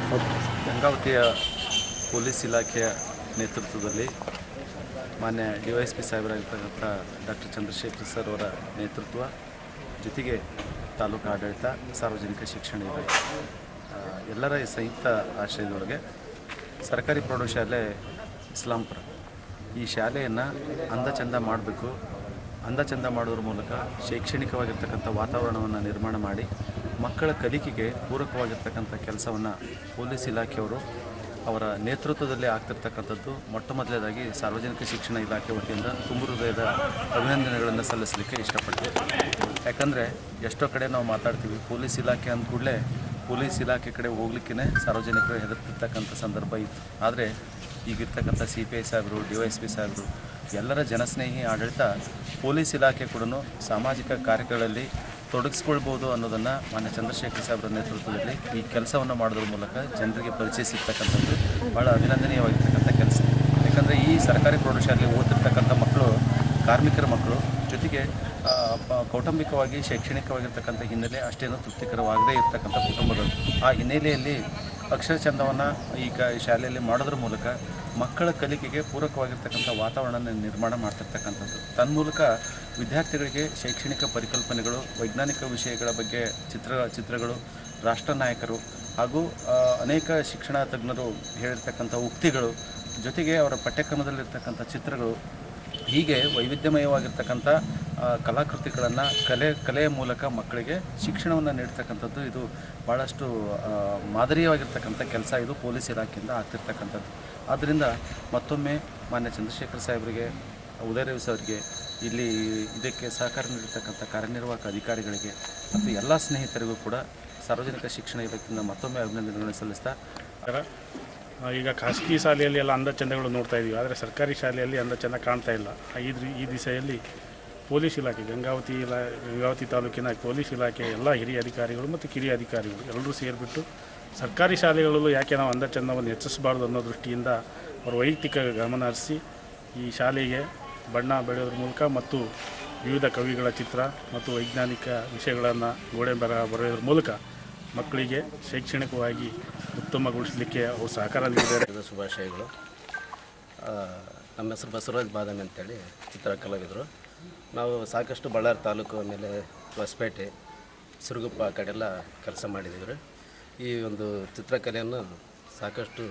ಗಂಗಾವತಿಯ ಪೊಲೀಸ್ ಇಲಾಖೆಯ ನೇತೃತ್ವದಲ್ಲಿ ಮಾನ್ಯ ಡಿ ವೈ ಎಸ್ ಪಿ ಸಾಹೇಬರಾಗಿರ್ತಕ್ಕಂಥ ಡಾಕ್ಟರ್ ಚಂದ್ರಶೇಖರ್ ಸರ್ ಅವರ ನೇತೃತ್ವ ಜೊತೆಗೆ ತಾಲೂಕು ಆಡಳಿತ ಸಾರ್ವಜನಿಕ ಶಿಕ್ಷಣ ಇಲಾಖೆ ಆ, ಎಲ್ಲರ ಈ ಸಂಯುಕ್ತ ಆಶ್ರಯದೊಳಗೆ ಸರ್ಕಾರಿ ಪ್ರೌಢಶಾಲೆ ಇಸ್ಲಾಂಪುರ ಈ ಶಾಲೆಯನ್ನು ಅಂದ ಚಂದ ಮಾಡಬೇಕು ಅಂದ ಚಂದ ಮಾಡೋದ್ರ ಮೂಲಕ ಶೈಕ್ಷಣಿಕವಾಗಿರ್ತಕ್ಕಂಥ ವಾತಾವರಣವನ್ನು ನಿರ್ಮಾಣ ಮಾಡಿ ಮಕ್ಕಳ ಕಲಿಕೆಗೆ ಪೂರಕವಾಗಿರ್ತಕ್ಕಂಥ ಕೆಲಸವನ್ನು ಪೊಲೀಸ್ ಇಲಾಖೆಯವರು ಅವರ ನೇತೃತ್ವದಲ್ಲಿ ಆಗ್ತಿರ್ತಕ್ಕಂಥದ್ದು ಮೊಟ್ಟ ಮೊದಲನೇದಾಗಿ ಸಾರ್ವಜನಿಕ ಶಿಕ್ಷಣ ಇಲಾಖೆ ವತಿಯಿಂದ ತುಂಬು ಹೃದಯದ ಅಭಿನಂದನೆಗಳನ್ನು ಸಲ್ಲಿಸಲಿಕ್ಕೆ ಇಷ್ಟಪಡ್ತೀವಿ ಯಾಕಂದರೆ ಎಷ್ಟೋ ಕಡೆ ನಾವು ಮಾತಾಡ್ತೀವಿ ಪೊಲೀಸ್ ಇಲಾಖೆ ಅಂದ ಕೂಡಲೇ ಪೊಲೀಸ್ ಇಲಾಖೆ ಕಡೆ ಹೋಗ್ಲಿಕ್ಕೇ ಸಾರ್ವಜನಿಕರು ಹೆದರ್ತಿರ್ತಕ್ಕಂಥ ಸಂದರ್ಭ ಇತ್ತು ಆದರೆ ಈಗಿರ್ತಕ್ಕಂಥ ಸಿ ಪಿ ಐ ಸಾಹೇಬರು ಡಿ ವೈ ಎಸ್ ಪಿ ಸಾಹೇಬರು ಎಲ್ಲರ ಜನಸ್ನೇಹಿ ಆಡಳಿತ ಪೊಲೀಸ್ ಇಲಾಖೆ ಕೂಡ ಸಾಮಾಜಿಕ ಕಾರ್ಯಗಳಲ್ಲಿ ತೊಡಗಿಸ್ಕೊಳ್ಬೋದು ಅನ್ನೋದನ್ನು ಮಾನ್ಯ ಚಂದ್ರಶೇಖರ್ ಸಾಹೇಬರ ನೇತೃತ್ವದಲ್ಲಿ ಈ ಕೆಲಸವನ್ನು ಮಾಡೋದ್ರ ಮೂಲಕ ಜನರಿಗೆ ಪರಿಚಯಿಸಿರ್ತಕ್ಕಂಥದ್ದು ಭಾಳ ಅಭಿನಂದನೀಯವಾಗಿರ್ತಕ್ಕಂಥ ಕೆಲಸ ಯಾಕಂದರೆ ಈ ಸರ್ಕಾರಿ ಪ್ರೌಢಶಾಲೆಯಲ್ಲಿ ಓದಿರ್ತಕ್ಕಂಥ ಮಕ್ಕಳು ಕಾರ್ಮಿಕರ ಮಕ್ಕಳು ಜೊತೆಗೆ ಆ, ಪ- ಕೌಟುಂಬಿಕವಾಗಿ ಶೈಕ್ಷಣಿಕವಾಗಿರ್ತಕ್ಕಂಥ ಹಿನ್ನೆಲೆ ಅಷ್ಟೇನೂ ತೃಪ್ತಿಕರವಾಗದೇ ಇರ್ತಕ್ಕಂಥ ಕುಟುಂಬಗಳು ಆ ಹಿನ್ನೆಲೆಯಲ್ಲಿ ಅಕ್ಷರ ಚಂದವನ್ನು ಈ ಕ ಈ ಶಾಲೆಯಲ್ಲಿ ಮಾಡೋದ್ರ ಮೂಲಕ ಮಕ್ಕಳ ಕಲಿಕೆಗೆ ಪೂರಕವಾಗಿರ್ತಕ್ಕಂಥ ವಾತಾವರಣ ನಿರ್ಮಾಣ ಮಾಡ್ತಿರ್ತಕ್ಕಂಥದ್ದು ತನ್ಮೂಲಕ ವಿದ್ಯಾರ್ಥಿಗಳಿಗೆ ಶೈಕ್ಷಣಿಕ ಪರಿಕಲ್ಪನೆಗಳು ವೈಜ್ಞಾನಿಕ ವಿಷಯಗಳ ಬಗ್ಗೆ ಚಿತ್ರ ಚಿತ್ರಗಳು ರಾಷ್ಟ್ರ ನಾಯಕರು ಹಾಗೂ ಆ, ಅನೇಕ ಶಿಕ್ಷಣ ತಜ್ಞರು ಹೇಳಿರ್ತಕ್ಕಂಥ ಉಕ್ತಿಗಳು ಜೊತೆಗೆ ಅವರ ಪಠ್ಯಕ್ರಮದಲ್ಲಿರ್ತಕ್ಕಂಥ ಚಿತ್ರಗಳು ಹೀಗೆ ವೈವಿಧ್ಯಮಯವಾಗಿರ್ತಕ್ಕಂಥ ಆ, ಕಲಾಕೃತಿಗಳನ್ನು ಕಲೆ ಕಲೆಯ ಮೂಲಕ ಮಕ್ಕಳಿಗೆ ಶಿಕ್ಷಣವನ್ನು ನೀಡ್ತಕ್ಕಂಥದ್ದು ಇದು ಭಾಳಷ್ಟು ಆ, ಮಾದರಿಯಾಗಿರ್ತಕ್ಕಂಥ ಕೆಲಸ ಇದು ಪೊಲೀಸ್ ಇಲಾಖೆಯಿಂದ ಆಗ್ತಿರ್ತಕ್ಕಂಥದ್ದು ಆದ್ದರಿಂದ ಮತ್ತೊಮ್ಮೆ ಮಾನ್ಯ ಚಂದ್ರಶೇಖರ್ ಸಾಹೇಬರಿಗೆ ಉದಯರವಿ ಸರ್ಗೆ ಇಲ್ಲಿ ಇದಕ್ಕೆ ಸಹಕಾರ ನೀಡಿರ್ತಕ್ಕಂಥ ಕಾರ್ಯನಿರ್ವಾಹಕ ಅಧಿಕಾರಿಗಳಿಗೆ ಮತ್ತು ಎಲ್ಲ ಸ್ನೇಹಿತರಿಗೂ ಕೂಡ ಸಾರ್ವಜನಿಕ ಶಿಕ್ಷಣ ಇಲಾಖೆಯಿಂದ ಮತ್ತೊಮ್ಮೆ ಅಭಿನಂದನೆಗಳನ್ನು ಸಲ್ಲಿಸ್ತಾ ಆ, ಈಗ ಖಾಸಗಿ ಶಾಲೆಯಲ್ಲಿ ಎಲ್ಲ ಅಂದ ಚಂದಗಳು ನೋಡ್ತಾ ಇದ್ದೀವಿ ಆದರೆ ಸರ್ಕಾರಿ ಶಾಲೆಯಲ್ಲಿ ಅಂದ ಚಂದ ಕಾಣ್ತಾ ಇಲ್ಲ ಆ, ಈ ದ್ರಿ- ಈ ದಿಸೆಯಲ್ಲಿ ಪೊಲೀಸ್ ಇಲಾಖೆ ಗಂಗಾವತಿ ಇಲಾ ಗಂಗಾವತಿ ತಾಲೂಕಿನ ಪೊಲೀಸ್ ಇಲಾಖೆ ಎಲ್ಲ ಹಿರಿಯ ಅಧಿಕಾರಿಗಳು ಮತ್ತು ಕಿರಿಯ ಅಧಿಕಾರಿಗಳು ಎಲ್ಲರೂ ಸೇರಿಬಿಟ್ಟು ಸರ್ಕಾರಿ ಶಾಲೆಗಳಲ್ಲೂ ಯಾಕೆ ನಾವು ಅಂದ ಚಂದವನ್ನು ಹೆಚ್ಚಿಸಬಾರ್ದು ಅನ್ನೋ ದೃಷ್ಟಿಯಿಂದ ಅವರು ವೈಯಕ್ತಿಕ ಗಮನ ಹರಿಸಿ ಈ ಶಾಲೆಗೆ ಬಣ್ಣ ಬೆಳೆಯೋದ್ರ ಮೂಲಕ ಮತ್ತು ವಿವಿಧ ಕವಿಗಳ ಚಿತ್ರ ಮತ್ತು ವೈಜ್ಞಾನಿಕ ವಿಷಯಗಳನ್ನು ಗೋಡೆ ಬರಹ ಬರೆಯೋದ್ರ ಮೂಲಕ ಮಕ್ಕಳಿಗೆ ಶೈಕ್ಷಣಿಕವಾಗಿ ಉತ್ತಮಗೊಳಿಸಲಿಕ್ಕೆ ಅವರು ಸಹಕಾರ ನೀಡಿದ್ದಾರೆ ಶುಭಾಶಯಗಳು ಆ, ನಮ್ಮ ಹೆಸರು ಬಸವರಾಜ್ ಬಾದಾಮಿ ಅಂತೇಳಿ ಚಿತ್ರ ಕಲಾವಿದರು ನಾವು ಸಾಕಷ್ಟು ಬಳ್ಳಾರಿ ತಾಲೂಕು ಆಮೇಲೆ ಹೊಸಪೇಟೆ ಸಿರುಗುಪ್ಪ ಆ ಕಡೆಲ್ಲ ಕೆಲಸ ಮಾಡಿದ್ದೀವಿ ರೀ ಈ ಒಂದು ಚಿತ್ರಕಲೆಯನ್ನು ಸಾಕಷ್ಟು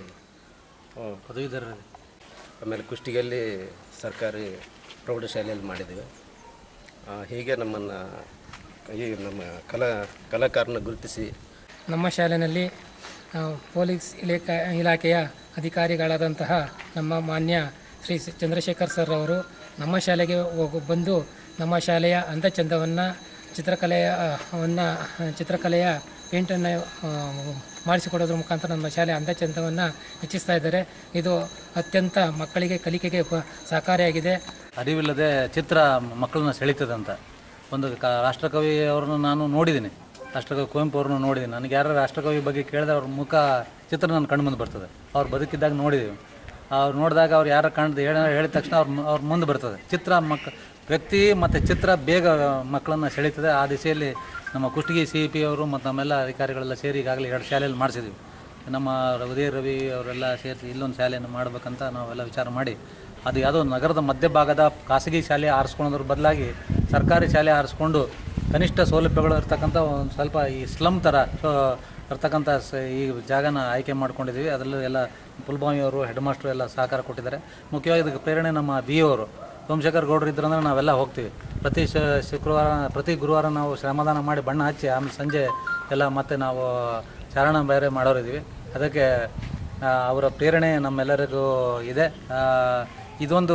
ಪದವೀಧರ ಆಮೇಲೆ ಕುಷ್ಟಗಿಯಲ್ಲಿ ಸರ್ಕಾರಿ ಪ್ರೌಢಶಾಲೆಯಲ್ಲಿ ಮಾಡಿದ್ದೀವಿ ಆ, ಹೀಗೆ ನಮ್ಮನ್ನು ಈ ನಮ್ಮ ಕಲಾ ಕಲಾಕಾರನ ಗುರುತಿಸಿ ನಮ್ಮ ಶಾಲೆಯಲ್ಲಿ ಆ, ಪೊಲೀಸ್ ಇಲಾಖೆ ಇಲಾಖೆಯ ಅಧಿಕಾರಿಗಳಾದಂತಹ ನಮ್ಮ ಮಾನ್ಯ ಶ್ರೀ ಸ- ಚಂದ್ರಶೇಖರ್ ಸರ್ ಅವರು ನಮ್ಮ ಶಾಲೆಗೆ ಹೋಗು ಬಂದು ನಮ್ಮ ಶಾಲೆಯ ಅಂದಚಂದವನ್ನು ಚಿತ್ರಕಲೆಯ ಆ, ವನ್ನ ಚಿತ್ರಕಲೆಯ ಪೇಂಟನ್ನು ಆ, ಮಾಡಿಸಿಕೊಡೋದ್ರ ಮುಖಾಂತರ ನಮ್ಮ ಶಾಲೆಯ ಅಂದಚಂದವನ್ನು ಹೆಚ್ಚಿಸ್ತಾ ಇದ್ದಾರೆ ಇದು ಅತ್ಯಂತ ಮಕ್ಕಳಿಗೆ ಕಲಿಕೆಗೆ ಪ- ಸಹಕಾರಿಯಾಗಿದೆ ಅರಿವಿಲ್ಲದೆ ಚಿತ್ರ ಮಕ್ಕಳನ್ನ ಸೆಳೀತದಂತ ಒಂದು ಕ ರಾಷ್ಟ್ರಕವಿ ಅವ್ರನ್ನ ನಾನು ನೋಡಿದ್ದೀನಿ ರಾಷ್ಟ್ರಕವಿ ಕುವೆಂಪು ಅವ್ರನ್ನ ನೋಡಿದ್ದೀನಿ ನನಗೆ ಯಾರು ರಾಷ್ಟ್ರಕವಿ ಬಗ್ಗೆ ಕೇಳಿದ್ರೆ ಅವ್ರ ಮುಖ ಚಿತ್ರ ನನ್ನ ಕಣ್ಣು ಮುಂದೆ ಬರ್ತದೆ ಅವ್ರು ಬದುಕಿದ್ದಾಗ ನೋಡಿದ್ದೀವಿ ಅವ್ರು ನೋಡಿದಾಗ ಅವ್ರು ಯಾರು ಕಾಣ್ದು ಹೇಳ ಹೇಳಿದ ತಕ್ಷಣ ಅವ್ರ ಅವ್ರ ಮುಂದೆ ಬರ್ತದೆ ಚಿತ್ರ ಮಕ್ ವ್ಯಕ್ತಿ ಮತ್ತು ಚಿತ್ರ ಬೇಗ ಮಕ್ಕಳನ್ನು ಸೆಳೀತದೆ ಆ ದಿಸೆಯಲ್ಲಿ ನಮ್ಮ ಕುಷ್ಟಗಿ ಸಿ ಪಿ ಅವರು ಮತ್ತು ನಮ್ಮೆಲ್ಲ ಅಧಿಕಾರಿಗಳೆಲ್ಲ ಸೇರಿ ಈಗಾಗಲೇ ಎರಡು ಶಾಲೆಯಲ್ಲಿ ಮಾಡಿಸಿದ್ವಿ ನಮ್ಮ ಉದಯ ರವಿ ಅವರೆಲ್ಲ ಸೇರಿಸಿ ಇಲ್ಲೊಂದು ಶಾಲೆಯನ್ನು ಮಾಡಬೇಕಂತ ನಾವೆಲ್ಲ ವಿಚಾರ ಮಾಡಿ ಅದು ಯಾವುದೋ ನಗರದ ಮಧ್ಯಭಾಗದ ಖಾಸಗಿ ಶಾಲೆ ಆರಿಸ್ಕೊಳ್ಳೋದ್ರ ಬದಲಾಗಿ ಸರ್ಕಾರಿ ಶಾಲೆ ಆರಿಸ್ಕೊಂಡು ಕನಿಷ್ಠ ಸೌಲಭ್ಯಗಳು ಇರ್ತಕ್ಕಂಥ ಒಂದು ಸ್ವಲ್ಪ ಈ ಸ್ಲಮ್ ಥರ ಸೊ ಇರ್ತಕ್ಕಂಥ ಸ ಈ ಜಾಗನ ಆಯ್ಕೆ ಮಾಡ್ಕೊಂಡಿದ್ದೀವಿ ಅದರಲ್ಲೂ ಎಲ್ಲ ಪುಲ್ಬಾವಿ ಅವರು ಹೆಡ್ ಮಾಸ್ಟ್ರು ಎಲ್ಲ ಸಹಕಾರ ಕೊಟ್ಟಿದ್ದಾರೆ ಮುಖ್ಯವಾಗಿ ಇದಕ್ಕೆ ಪ್ರೇರಣೆ ನಮ್ಮ ಬಿ ಅವರು ಸೋಮಶೇಖರ್ ಗೌಡ್ರು ಇದ್ರಂದ್ರೆ ನಾವೆಲ್ಲ ಹೋಗ್ತೀವಿ ಪ್ರತಿ ಶ ಶುಕ್ರವಾರ ಪ್ರತಿ ಗುರುವಾರ ನಾವು ಶ್ರಮದಾನ ಮಾಡಿ ಬಣ್ಣ ಹಚ್ಚಿ ಆಮೇಲೆ ಸಂಜೆ ಎಲ್ಲ ಮತ್ತೆ ನಾವು ಚಾರಣ ಬೇರೆ ಮಾಡೋರಿದ್ದೀವಿ ಅದಕ್ಕೆ ಆ, ಅವರ ಪ್ರೇರಣೆ ನಮ್ಮೆಲ್ಲರಿಗೂ ಇದೆ ಆ, ಇದೊಂದು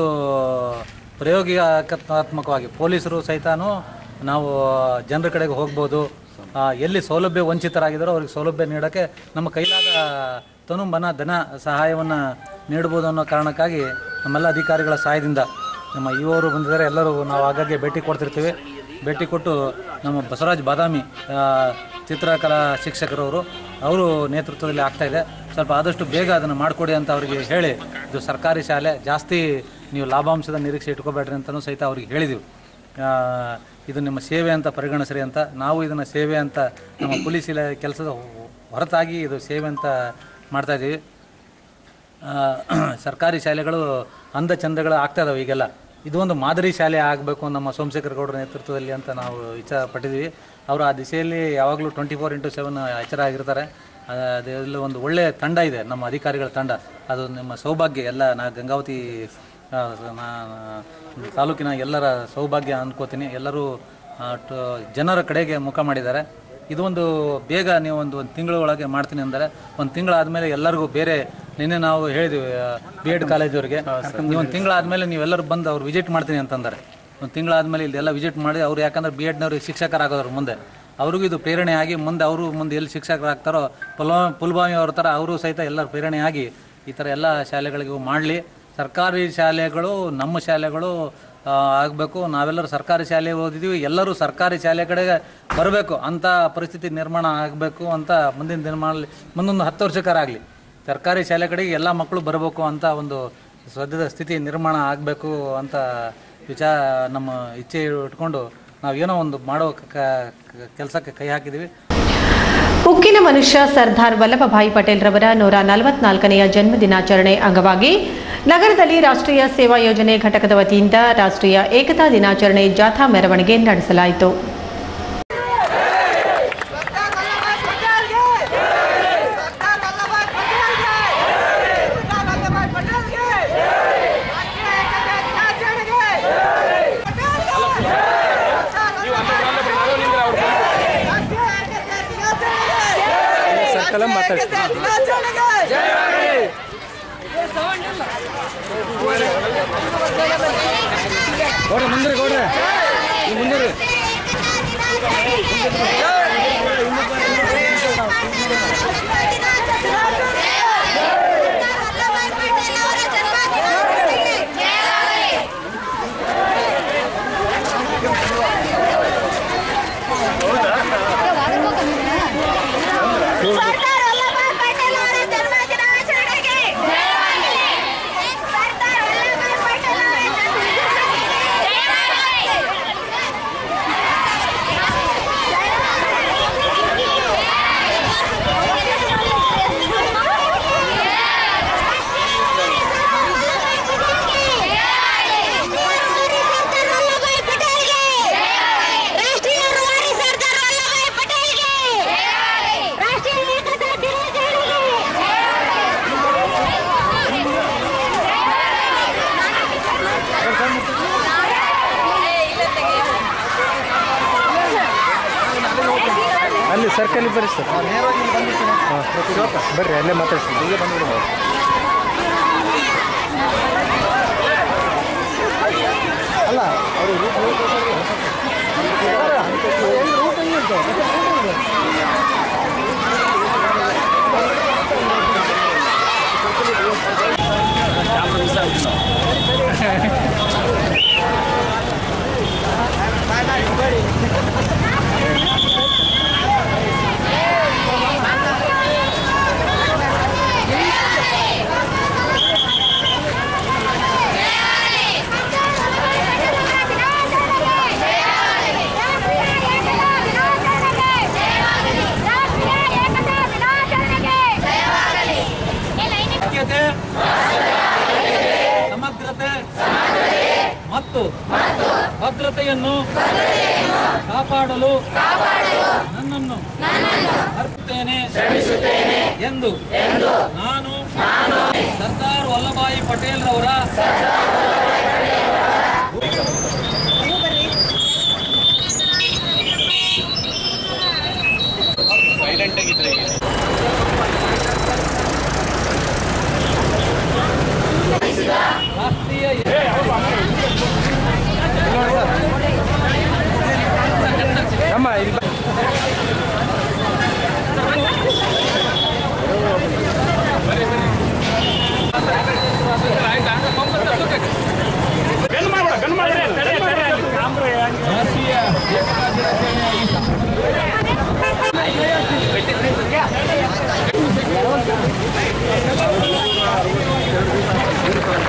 ಪ್ರಯೋಗಾತ್ಮಕವಾಗಿ ಪೊಲೀಸರು ಸಹಿತನೂ ನಾವು ಜನರ ಕಡೆಗೆ ಹೋಗ್ಬೋದು ಆ, ಎಲ್ಲಿ ಸೌಲಭ್ಯ ವಂಚಿತರಾಗಿದ್ದಾರೋ ಅವ್ರಿಗೆ ಸೌಲಭ್ಯ ನೀಡೋಕ್ಕೆ ನಮ್ಮ ಕೈಲಾದ ತನು ಮನ ಧನ ಸಹಾಯವನ್ನು ನೀಡ್ಬೋದು ಅನ್ನೋ ಕಾರಣಕ್ಕಾಗಿ ನಮ್ಮೆಲ್ಲ ಅಧಿಕಾರಿಗಳ ಸಹಾಯದಿಂದ ನಮ್ಮ ಇವರು ಬಂದಿದ್ದಾರೆ ಎಲ್ಲರೂ ನಾವು ಆಗಾಗ್ಗೆ ಭೇಟಿ ಕೊಡ್ತಿರ್ತೀವಿ ಭೇಟಿ ಕೊಟ್ಟು ನಮ್ಮ ಬಸವರಾಜ್ ಬಾದಾಮಿ ಆ, ಚಿತ್ರಕಲಾ ಶಿಕ್ಷಕರವರು ಅವರು ನೇತೃತ್ವದಲ್ಲಿ ಆಗ್ತಾ ಇದೆ ಸ್ವಲ್ಪ ಆದಷ್ಟು ಬೇಗ ಅದನ್ನು ಮಾಡಿಕೊಡಿ ಅಂತ ಅವರಿಗೆ ಹೇಳಿ ಇದು ಸರ್ಕಾರಿ ಶಾಲೆ ಜಾಸ್ತಿ ನೀವು ಲಾಭಾಂಶದ ನಿರೀಕ್ಷೆ ಇಟ್ಕೋಬೇಡ್ರಿ ಅಂತಲೂ ಸಹಿತ ಅವ್ರಿಗೆ ಹೇಳಿದ್ದೀವಿ ಆ, ಇದು ನಿಮ್ಮ ಸೇವೆ ಅಂತ ಪರಿಗಣಿಸ್ರಿ ಅಂತ ನಾವು ಇದನ್ನು ಸೇವೆ ಅಂತ ನಮ್ಮ ಪೊಲೀಸ್ ಇಲಾಖೆ ಕೆಲಸದ ಹೊರತಾಗಿ ಇದು ಸೇವೆ ಅಂತ ಮಾಡ್ತಾಯಿದ್ದೀವಿ ಸರ್ಕಾರಿ ಶಾಲೆಗಳು ಅಂದ ಚಂದಗಳು ಆಗ್ತಾ ಇದಾವೆ ಈಗೆಲ್ಲ ಇದು ಒಂದು ಮಾದರಿ ಶಾಲೆ ಆಗಬೇಕು ನಮ್ಮ ಸೋಮಶೇಖರ ಗೌಡರ ನೇತೃತ್ವದಲ್ಲಿ ಅಂತ ನಾವು ಇಚ್ಛೆ ಪಟ್ಟಿದ್ದೀವಿ ಅವರು ಆ ದಿಶೆಯಲ್ಲಿ ಯಾವಾಗಲೂ ಟ್ವೆಂಟಿ ಫೋರ್ ಇಂಟು ಸೆವೆನ್ ಎಚ್ಚರ ಆಗಿರ್ತಾರೆ ಅದೆಲ್ಲ ಒಂದು ಒಳ್ಳೆಯ ತಂಡ ಇದೆ ನಮ್ಮ ಅಧಿಕಾರಿಗಳ ತಂಡ ಅದು ನಿಮ್ಮ ಸೌಭಾಗ್ಯ ಎಲ್ಲ ನಾ ಗಂಗಾವತಿ ಆ, ನಾ ತಾಲೂಕಿನ ಎಲ್ಲರ ಸೌಭಾಗ್ಯ ಅನ್ಕೋತೀನಿ ಎಲ್ಲರೂ ಆ, ಟ- ಜನರ ಕಡೆಗೆ ಮುಖ ಮಾಡಿದ್ದಾರೆ ಇದು ಒಂದು ಬೇಗ ನೀವು ಒಂದು ಒಂದು ತಿಂಗಳ ಒಳಗೆ ಮಾಡ್ತೀನಿ ಅಂದರೆ ಒಂದು ತಿಂಗಳಾದಮೇಲೆ ಎಲ್ಲರಿಗೂ ಬೇರೆ ನಿನ್ನೆ ನಾವು ಹೇಳಿದ್ವಿ ಬಿ ಎಡ್ ಕಾಲೇಜವ್ರಿಗೆ ನೀವು ಒಂದು ತಿಂಗಳಾದಮೇಲೆ ನೀವೆಲ್ಲರೂ ಬಂದು ಅವ್ರು ವಿಸಿಟ್ ಮಾಡ್ತೀನಿ ಅಂತಂದರೆ ಒಂದು ತಿಂಗಳಾದಮೇಲೆ ಇಲ್ಲೆಲ್ಲ ವಿಸಿಟ್ ಮಾಡಿ ಅವ್ರು ಯಾಕಂದ್ರೆ ಬಿ ಎಡ್ನವ್ರಿಗೆ ಶಿಕ್ಷಕರಾಗೋದ್ರ ಮುಂದೆ ಅವ್ರಿಗೂ ಇದು ಪ್ರೇರಣೆ ಆಗಿ ಮುಂದೆ ಅವರು ಮುಂದೆ ಎಲ್ಲಿ ಶಿಕ್ಷಕರಾಗ್ತಾರೋ ಪುಲ್ವಾ ಪುಲ್ವಾಮಿ ಅವ್ರ ಥರ ಅವರು ಸಹಿತ ಎಲ್ಲರೂ ಪ್ರೇರಣೆ ಆಗಿ ಈ ಥರ ಎಲ್ಲ ಶಾಲೆಗಳಿಗೂ ಮಾಡಲಿ ಸರ್ಕಾರಿ ಶಾಲೆಗಳು ನಮ್ಮ ಶಾಲೆಗಳು ಆಗಬೇಕು ನಾವೆಲ್ಲರೂ ಸರ್ಕಾರಿ ಶಾಲೆ ಓದಿದ್ದೀವಿ ಎಲ್ಲರೂ ಸರ್ಕಾರಿ ಶಾಲೆ ಕಡೆಗೆ ಬರಬೇಕು ಅಂಥ ಪರಿಸ್ಥಿತಿ ನಿರ್ಮಾಣ ಆಗಬೇಕು ಅಂತ ಮುಂದಿನ ದಿನಮಾನದಲ್ಲಿ ಮುಂದೊಂದು ಹತ್ತು ವರ್ಷಕ್ಕಾರಾಗಲಿ ಸರ್ಕಾರಿ ಶಾಲೆ ಕಡೆಗೆ ಎಲ್ಲ ಮಕ್ಕಳು ಬರಬೇಕು ಅಂತ ಒಂದು ಸದ್ಯದ ಸ್ಥಿತಿ ನಿರ್ಮಾಣ ಆಗಬೇಕು ಅಂತ ವಿಚಾರ ನಮ್ಮ ಇಚ್ಛೆ ಇಟ್ಕೊಂಡು ನಾವೇನೋ ಒಂದು ಮಾಡೋ ಕೆಲಸಕ್ಕೆ ಕೈ ಹಾಕಿದ್ದೀವಿ ಉಕ್ಕಿನ ಮನುಷ್ಯ ಸರ್ದಾರ್ ವಲ್ಲಭಭಾಯಿ ಪಟೇಲ್ ರವರ ನೂರ ನಲವತ್ನಾಲ್ಕನೆಯ ಜನ್ಮ ದಿನಾಚರಣೆ ಅಂಗವಾಗಿ ನಗರದಲ್ಲಿ ರಾಷ್ಟ್ರೀಯ ಸೇವಾ ಯೋಜನೆ ಘಟಕದ ವತಿಯಿಂದ ರಾಷ್ಟ್ರೀಯ ಏಕತಾ ದಿನಾಚರಣೆ ಜಾಥಾ ಮೆರವಣಿಗೆ ನಡೆಸಲಾಯಿತು ಸರ್ಕಲ್ ಮಾತಾಡಿ ಗೌಡ್ರೆ ಮುಂದಿರಿ ಗೌಡ್ರೆ ನೀವು ಮುಂದಿರಿ ಅಲ್ಲಿ ಸರ್ಕಲ್ ಬರ್ರಿ ಸರ್ ಬರ್ರಿ ಅಲ್ಲೇ ಮಾತಾಡ್ತೀನಿ ಈಗ ಬಂದ್ಬಿಡು ಅಲ್ಲ ಅವರು ಐಕ್ಯತೆ ಸಮಗ್ರತೆ ಮತ್ತು ಭದ್ರತೆಯನ್ನು ಕಾಪಾಡಲು ನನ್ನನ್ನು ಅರ್ಪಿಸುತ್ತೇನೆ ಎಂದು ನಾನು ಸರ್ದಾರ್ ವಲ್ಲಭಾಯಿ ಪಟೇಲ್ ರವರ ಸೈಲೆಂಟ್ ಆಗಿದ್ರೆ ರಾಷ್ಟ್ರೀಯ ನಮ್ಮ ಇಲ್ಲಿ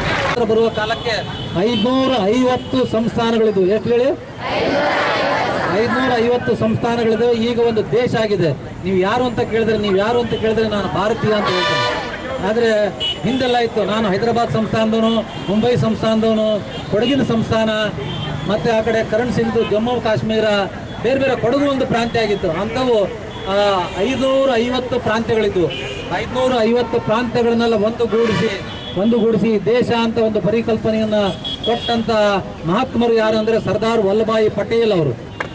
ಬರುವ ಕಾಲಕ್ಕೆ ಐನೂರ ಐವತ್ತು ಸಂಸ್ಥಾನಗಳಿದ್ವು ಎಷ್ಟು ಹೇಳಿ ಐದುನೂರ ಐವತ್ತು ಸಂಸ್ಥಾನಗಳಿದೆ ಈಗ ಒಂದು ದೇಶ ಆಗಿದೆ ನೀವು ಯಾರು ಅಂತ ಕೇಳಿದ್ರೆ ನೀವು ಯಾರು ಅಂತ ಕೇಳಿದ್ರೆ ನಾನು ಭಾರತೀಯ ಅಂತ ಹೇಳ್ತೇನೆ ಆದರೆ ಹಿಂದೆಲ್ಲ ಇತ್ತು ನಾನು ಹೈದರಾಬಾದ್ ಸಂಸ್ಥಾನದವನು ಮುಂಬೈ ಸಂಸ್ಥಾನದವನು ಕೊಡಗಿನ ಸಂಸ್ಥಾನ ಮತ್ತು ಆ ಕಡೆ ಕರಣ್ ಸಿಂಗ್ದು ಜಮ್ಮು ಕಾಶ್ಮೀರ ಬೇರೆ ಬೇರೆ ಕೊಡಗು ಒಂದು ಪ್ರಾಂತ್ಯ ಆಗಿತ್ತು ಅಂಥವು ಐದುನೂರ ಐವತ್ತು ಪ್ರಾಂತ್ಯಗಳಿದ್ವು ಐದುನೂರ ಐವತ್ತು ಪ್ರಾಂತ್ಯಗಳನ್ನೆಲ್ಲ ಒಂದುಗೂಡಿಸಿ ಒಂದುಗೂಡಿಸಿ ದೇಶ ಅಂತ ಒಂದು ಪರಿಕಲ್ಪನೆಯನ್ನ ಕೊಟ್ಟಂತ ಮಹಾತ್ಮರು ಯಾರು ಅಂದ್ರೆ ಸರ್ದಾರ್ ವಲ್ಲಭಾಯಿ ಪಟೇಲ್ ಅವರು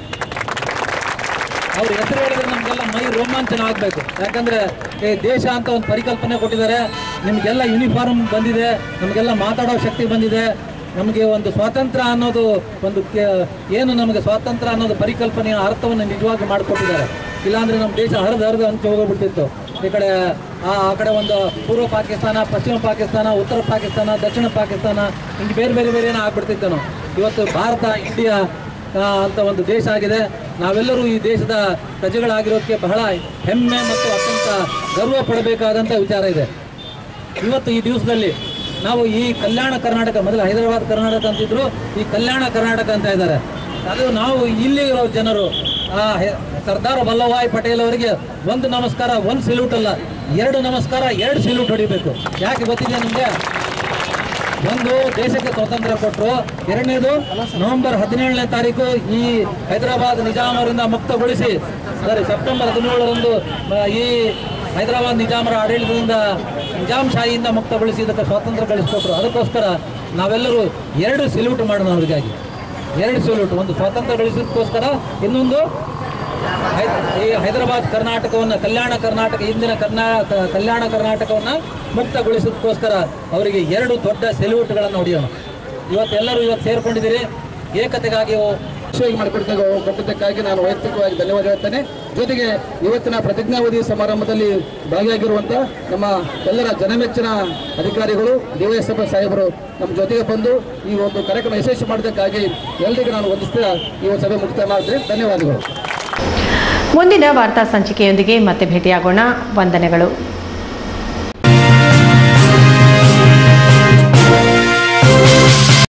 ಅವ್ರ ಹೆಸರು ಹೇಳಿದ್ರೆ ನಮಗೆಲ್ಲ ಮೈ ರೋಮಾಂಚನ ಆಗಬೇಕು ಯಾಕಂದ್ರೆ ಈ ದೇಶ ಅಂತ ಒಂದು ಪರಿಕಲ್ಪನೆ ಕೊಟ್ಟಿದ್ದಾರೆ ನಿಮಗೆಲ್ಲ ಯೂನಿಫಾರ್ಮ್ ಬಂದಿದೆ ನಮಗೆಲ್ಲ ಮಾತಾಡೋ ಶಕ್ತಿ ಬಂದಿದೆ ನಮಗೆ ಒಂದು ಸ್ವಾತಂತ್ರ್ಯ ಅನ್ನೋದು ಒಂದು ಕೆ- ಏನು ನಮಗೆ ಸ್ವಾತಂತ್ರ್ಯ ಅನ್ನೋದು ಪರಿಕಲ್ಪನೆಯ ಅರ್ಥವನ್ನು ನಿಜವಾಗಿ ಮಾಡಿಕೊಟ್ಟಿದ್ದಾರೆ ಇಲ್ಲಾಂದ್ರೆ ನಮ್ಮ ದೇಶ ಹರಿದು ಹರಿದು ಹಂಚಿ ಹೋಗ್ಬಿಡ್ತಿತ್ತು ಈ ಕಡೆ ಆ ಆ ಕಡೆ ಒಂದು ಪೂರ್ವ ಪಾಕಿಸ್ತಾನ ಪಶ್ಚಿಮ ಪಾಕಿಸ್ತಾನ ಉತ್ತರ ಪಾಕಿಸ್ತಾನ ದಕ್ಷಿಣ ಪಾಕಿಸ್ತಾನ ಹಿಂಗೆ ಬೇರೆ ಬೇರೆ ಬೇರೆ ಏನೋ ಆಗ್ಬಿಡ್ತಿತ್ತು ನಾವು ಇವತ್ತು ಭಾರತ ಇಂಡಿಯಾ ಆ, ಅಂತ ಒಂದು ದೇಶ ಆಗಿದೆ ನಾವೆಲ್ಲರೂ ಈ ದೇಶದ ಪ್ರಜೆಗಳಾಗಿರೋದಕ್ಕೆ ಬಹಳ ಹೆಮ್ಮೆ ಮತ್ತು ಅತ್ಯಂತ ಗರ್ವ ಪಡಬೇಕಾದಂಥ ವಿಚಾರ ಇದೆ ಇವತ್ತು ಈ ದಿವಸದಲ್ಲಿ ನಾವು ಈ ಕಲ್ಯಾಣ ಕರ್ನಾಟಕ ಮೊದಲು ಹೈದರಾಬಾದ್ ಕರ್ನಾಟಕ ಅಂತಿದ್ರು ಈ ಕಲ್ಯಾಣ ಕರ್ನಾಟಕ ಅಂತ ಇದ್ದಾರೆ ಅದು ನಾವು ಇಲ್ಲಿ ಇರೋ ಜನರು ಆ ಹೆ- ಸರ್ದಾರ್ ವಲ್ಲಭಾಯ್ ಪಟೇಲ್ ಅವರಿಗೆ ಒಂದು ನಮಸ್ಕಾರ ಒಂದು ಸಲ್ಯೂಟ್ ಅಲ್ಲ ಎರಡು ನಮಸ್ಕಾರ ಎರಡು ಸಲ್ಯೂಟ್ ಹೊಡಿಬೇಕು ಯಾಕೆ ಗೊತ್ತಿದೆ ನಿಮಗೆ ಒಂದು ದೇಶಕ್ಕೆ ಸ್ವಾತಂತ್ರ್ಯ ಕೊಟ್ಟರು ಎರಡನೇದು ನವೆಂಬರ್ ಹದಿನೇಳನೇ ತಾರೀಕು ಈ ಹೈದರಾಬಾದ್ ನಿಜಾಮ್ ಅವರಿಂದ ಮುಕ್ತಗೊಳಿಸಿ ಸಾರಿ ಸೆಪ್ಟೆಂಬರ್ ಹದಿನೇಳರಂದು ಆ, ಈ ಹೈದರಾಬಾದ್ ನಿಜಾಮರ ಆಡಳಿತದಿಂದ ನಿಜಾಮ್ ಶಾಹಿಯಿಂದ ಮುಕ್ತಗೊಳಿಸಿ ಇದಕ್ಕೆ ಸ್ವಾತಂತ್ರ್ಯ ಗಳಿಸ್ಕೊಟ್ರು ಅದಕ್ಕೋಸ್ಕರ ನಾವೆಲ್ಲರೂ ಎರಡು ಸಲ್ಯೂಟ್ ಮಾಡೋಣ ಅವರಿಗಾಗಿ ಎರಡು ಸಲ್ಯೂಟ್ ಒಂದು ಸ್ವಾತಂತ್ರ್ಯ ಗಳಿಸೋದಕ್ಕೋಸ್ಕರ ಇನ್ನೊಂದು ಹೈ- ಈ ಹೈದರಾಬಾದ್ ಕರ್ನಾಟಕವನ್ನು ಕಲ್ಯಾಣ ಕರ್ನಾಟಕ ಇಂದಿನ ಕರ್ನಾಟಕ ಕಲ್ಯಾಣ ಕರ್ನಾಟಕವನ್ನು ಮುಕ್ತಗೊಳಿಸೋದಕ್ಕೋಸ್ಕರ ಅವರಿಗೆ ಎರಡು ದೊಡ್ಡ ಸೆಲ್ಯೂಟ್ಗಳನ್ನು ಹೊಡೆಯೋಣ ಇವತ್ತೆಲ್ಲರೂ ಇವತ್ತು ಸೇರ್ಕೊಂಡಿದ್ದೀರಿ ಏಕತೆಗಾಗಿ ವಿಷಯ ಮಾಡಿಕೊಡ್ತಾ ಕೊಟ್ಟಿದ್ದಕ್ಕಾಗಿ ನಾನು ವೈಯಕ್ತಿಕವಾಗಿ ಧನ್ಯವಾದ ಹೇಳ್ತೇನೆ ಜೊತೆಗೆ ಇವತ್ತಿನ ಪ್ರತಿಜ್ಞಾವಧಿ ಸಮಾರಂಭದಲ್ಲಿ ಭಾಗಿಯಾಗಿರುವಂಥ ನಮ್ಮ ಎಲ್ಲರ ಜನಮೆಚ್ಚಿನ ಅಧಿಕಾರಿಗಳು ಡಿವೈಎಸ್ಎಫ್ ಸಾಹೇಬರು ನಮ್ಮ ಜೊತೆಗೆ ಬಂದು ಈ ಒಂದು ಕಾರ್ಯಕ್ರಮ ಯಶಸ್ವಿ ಮಾಡೋದಕ್ಕಾಗಿ ಎಲ್ಲರಿಗೂ ನಾನು ವಂದಿಸ್ತಾ ಈ ಒಂದು ಸಭೆ ಮುಕ್ತಾಯ ಮಾಡ್ತೇನೆ ಧನ್ಯವಾದಗಳು ಮುಂದಿನ ವಾರ್ತಾ ಸಂಚಿಕೆಯೊಂದಿಗೆ ಮತ್ತೆ ಭೇಟಿಯಾಗೋಣ ವಂದನೆಗಳು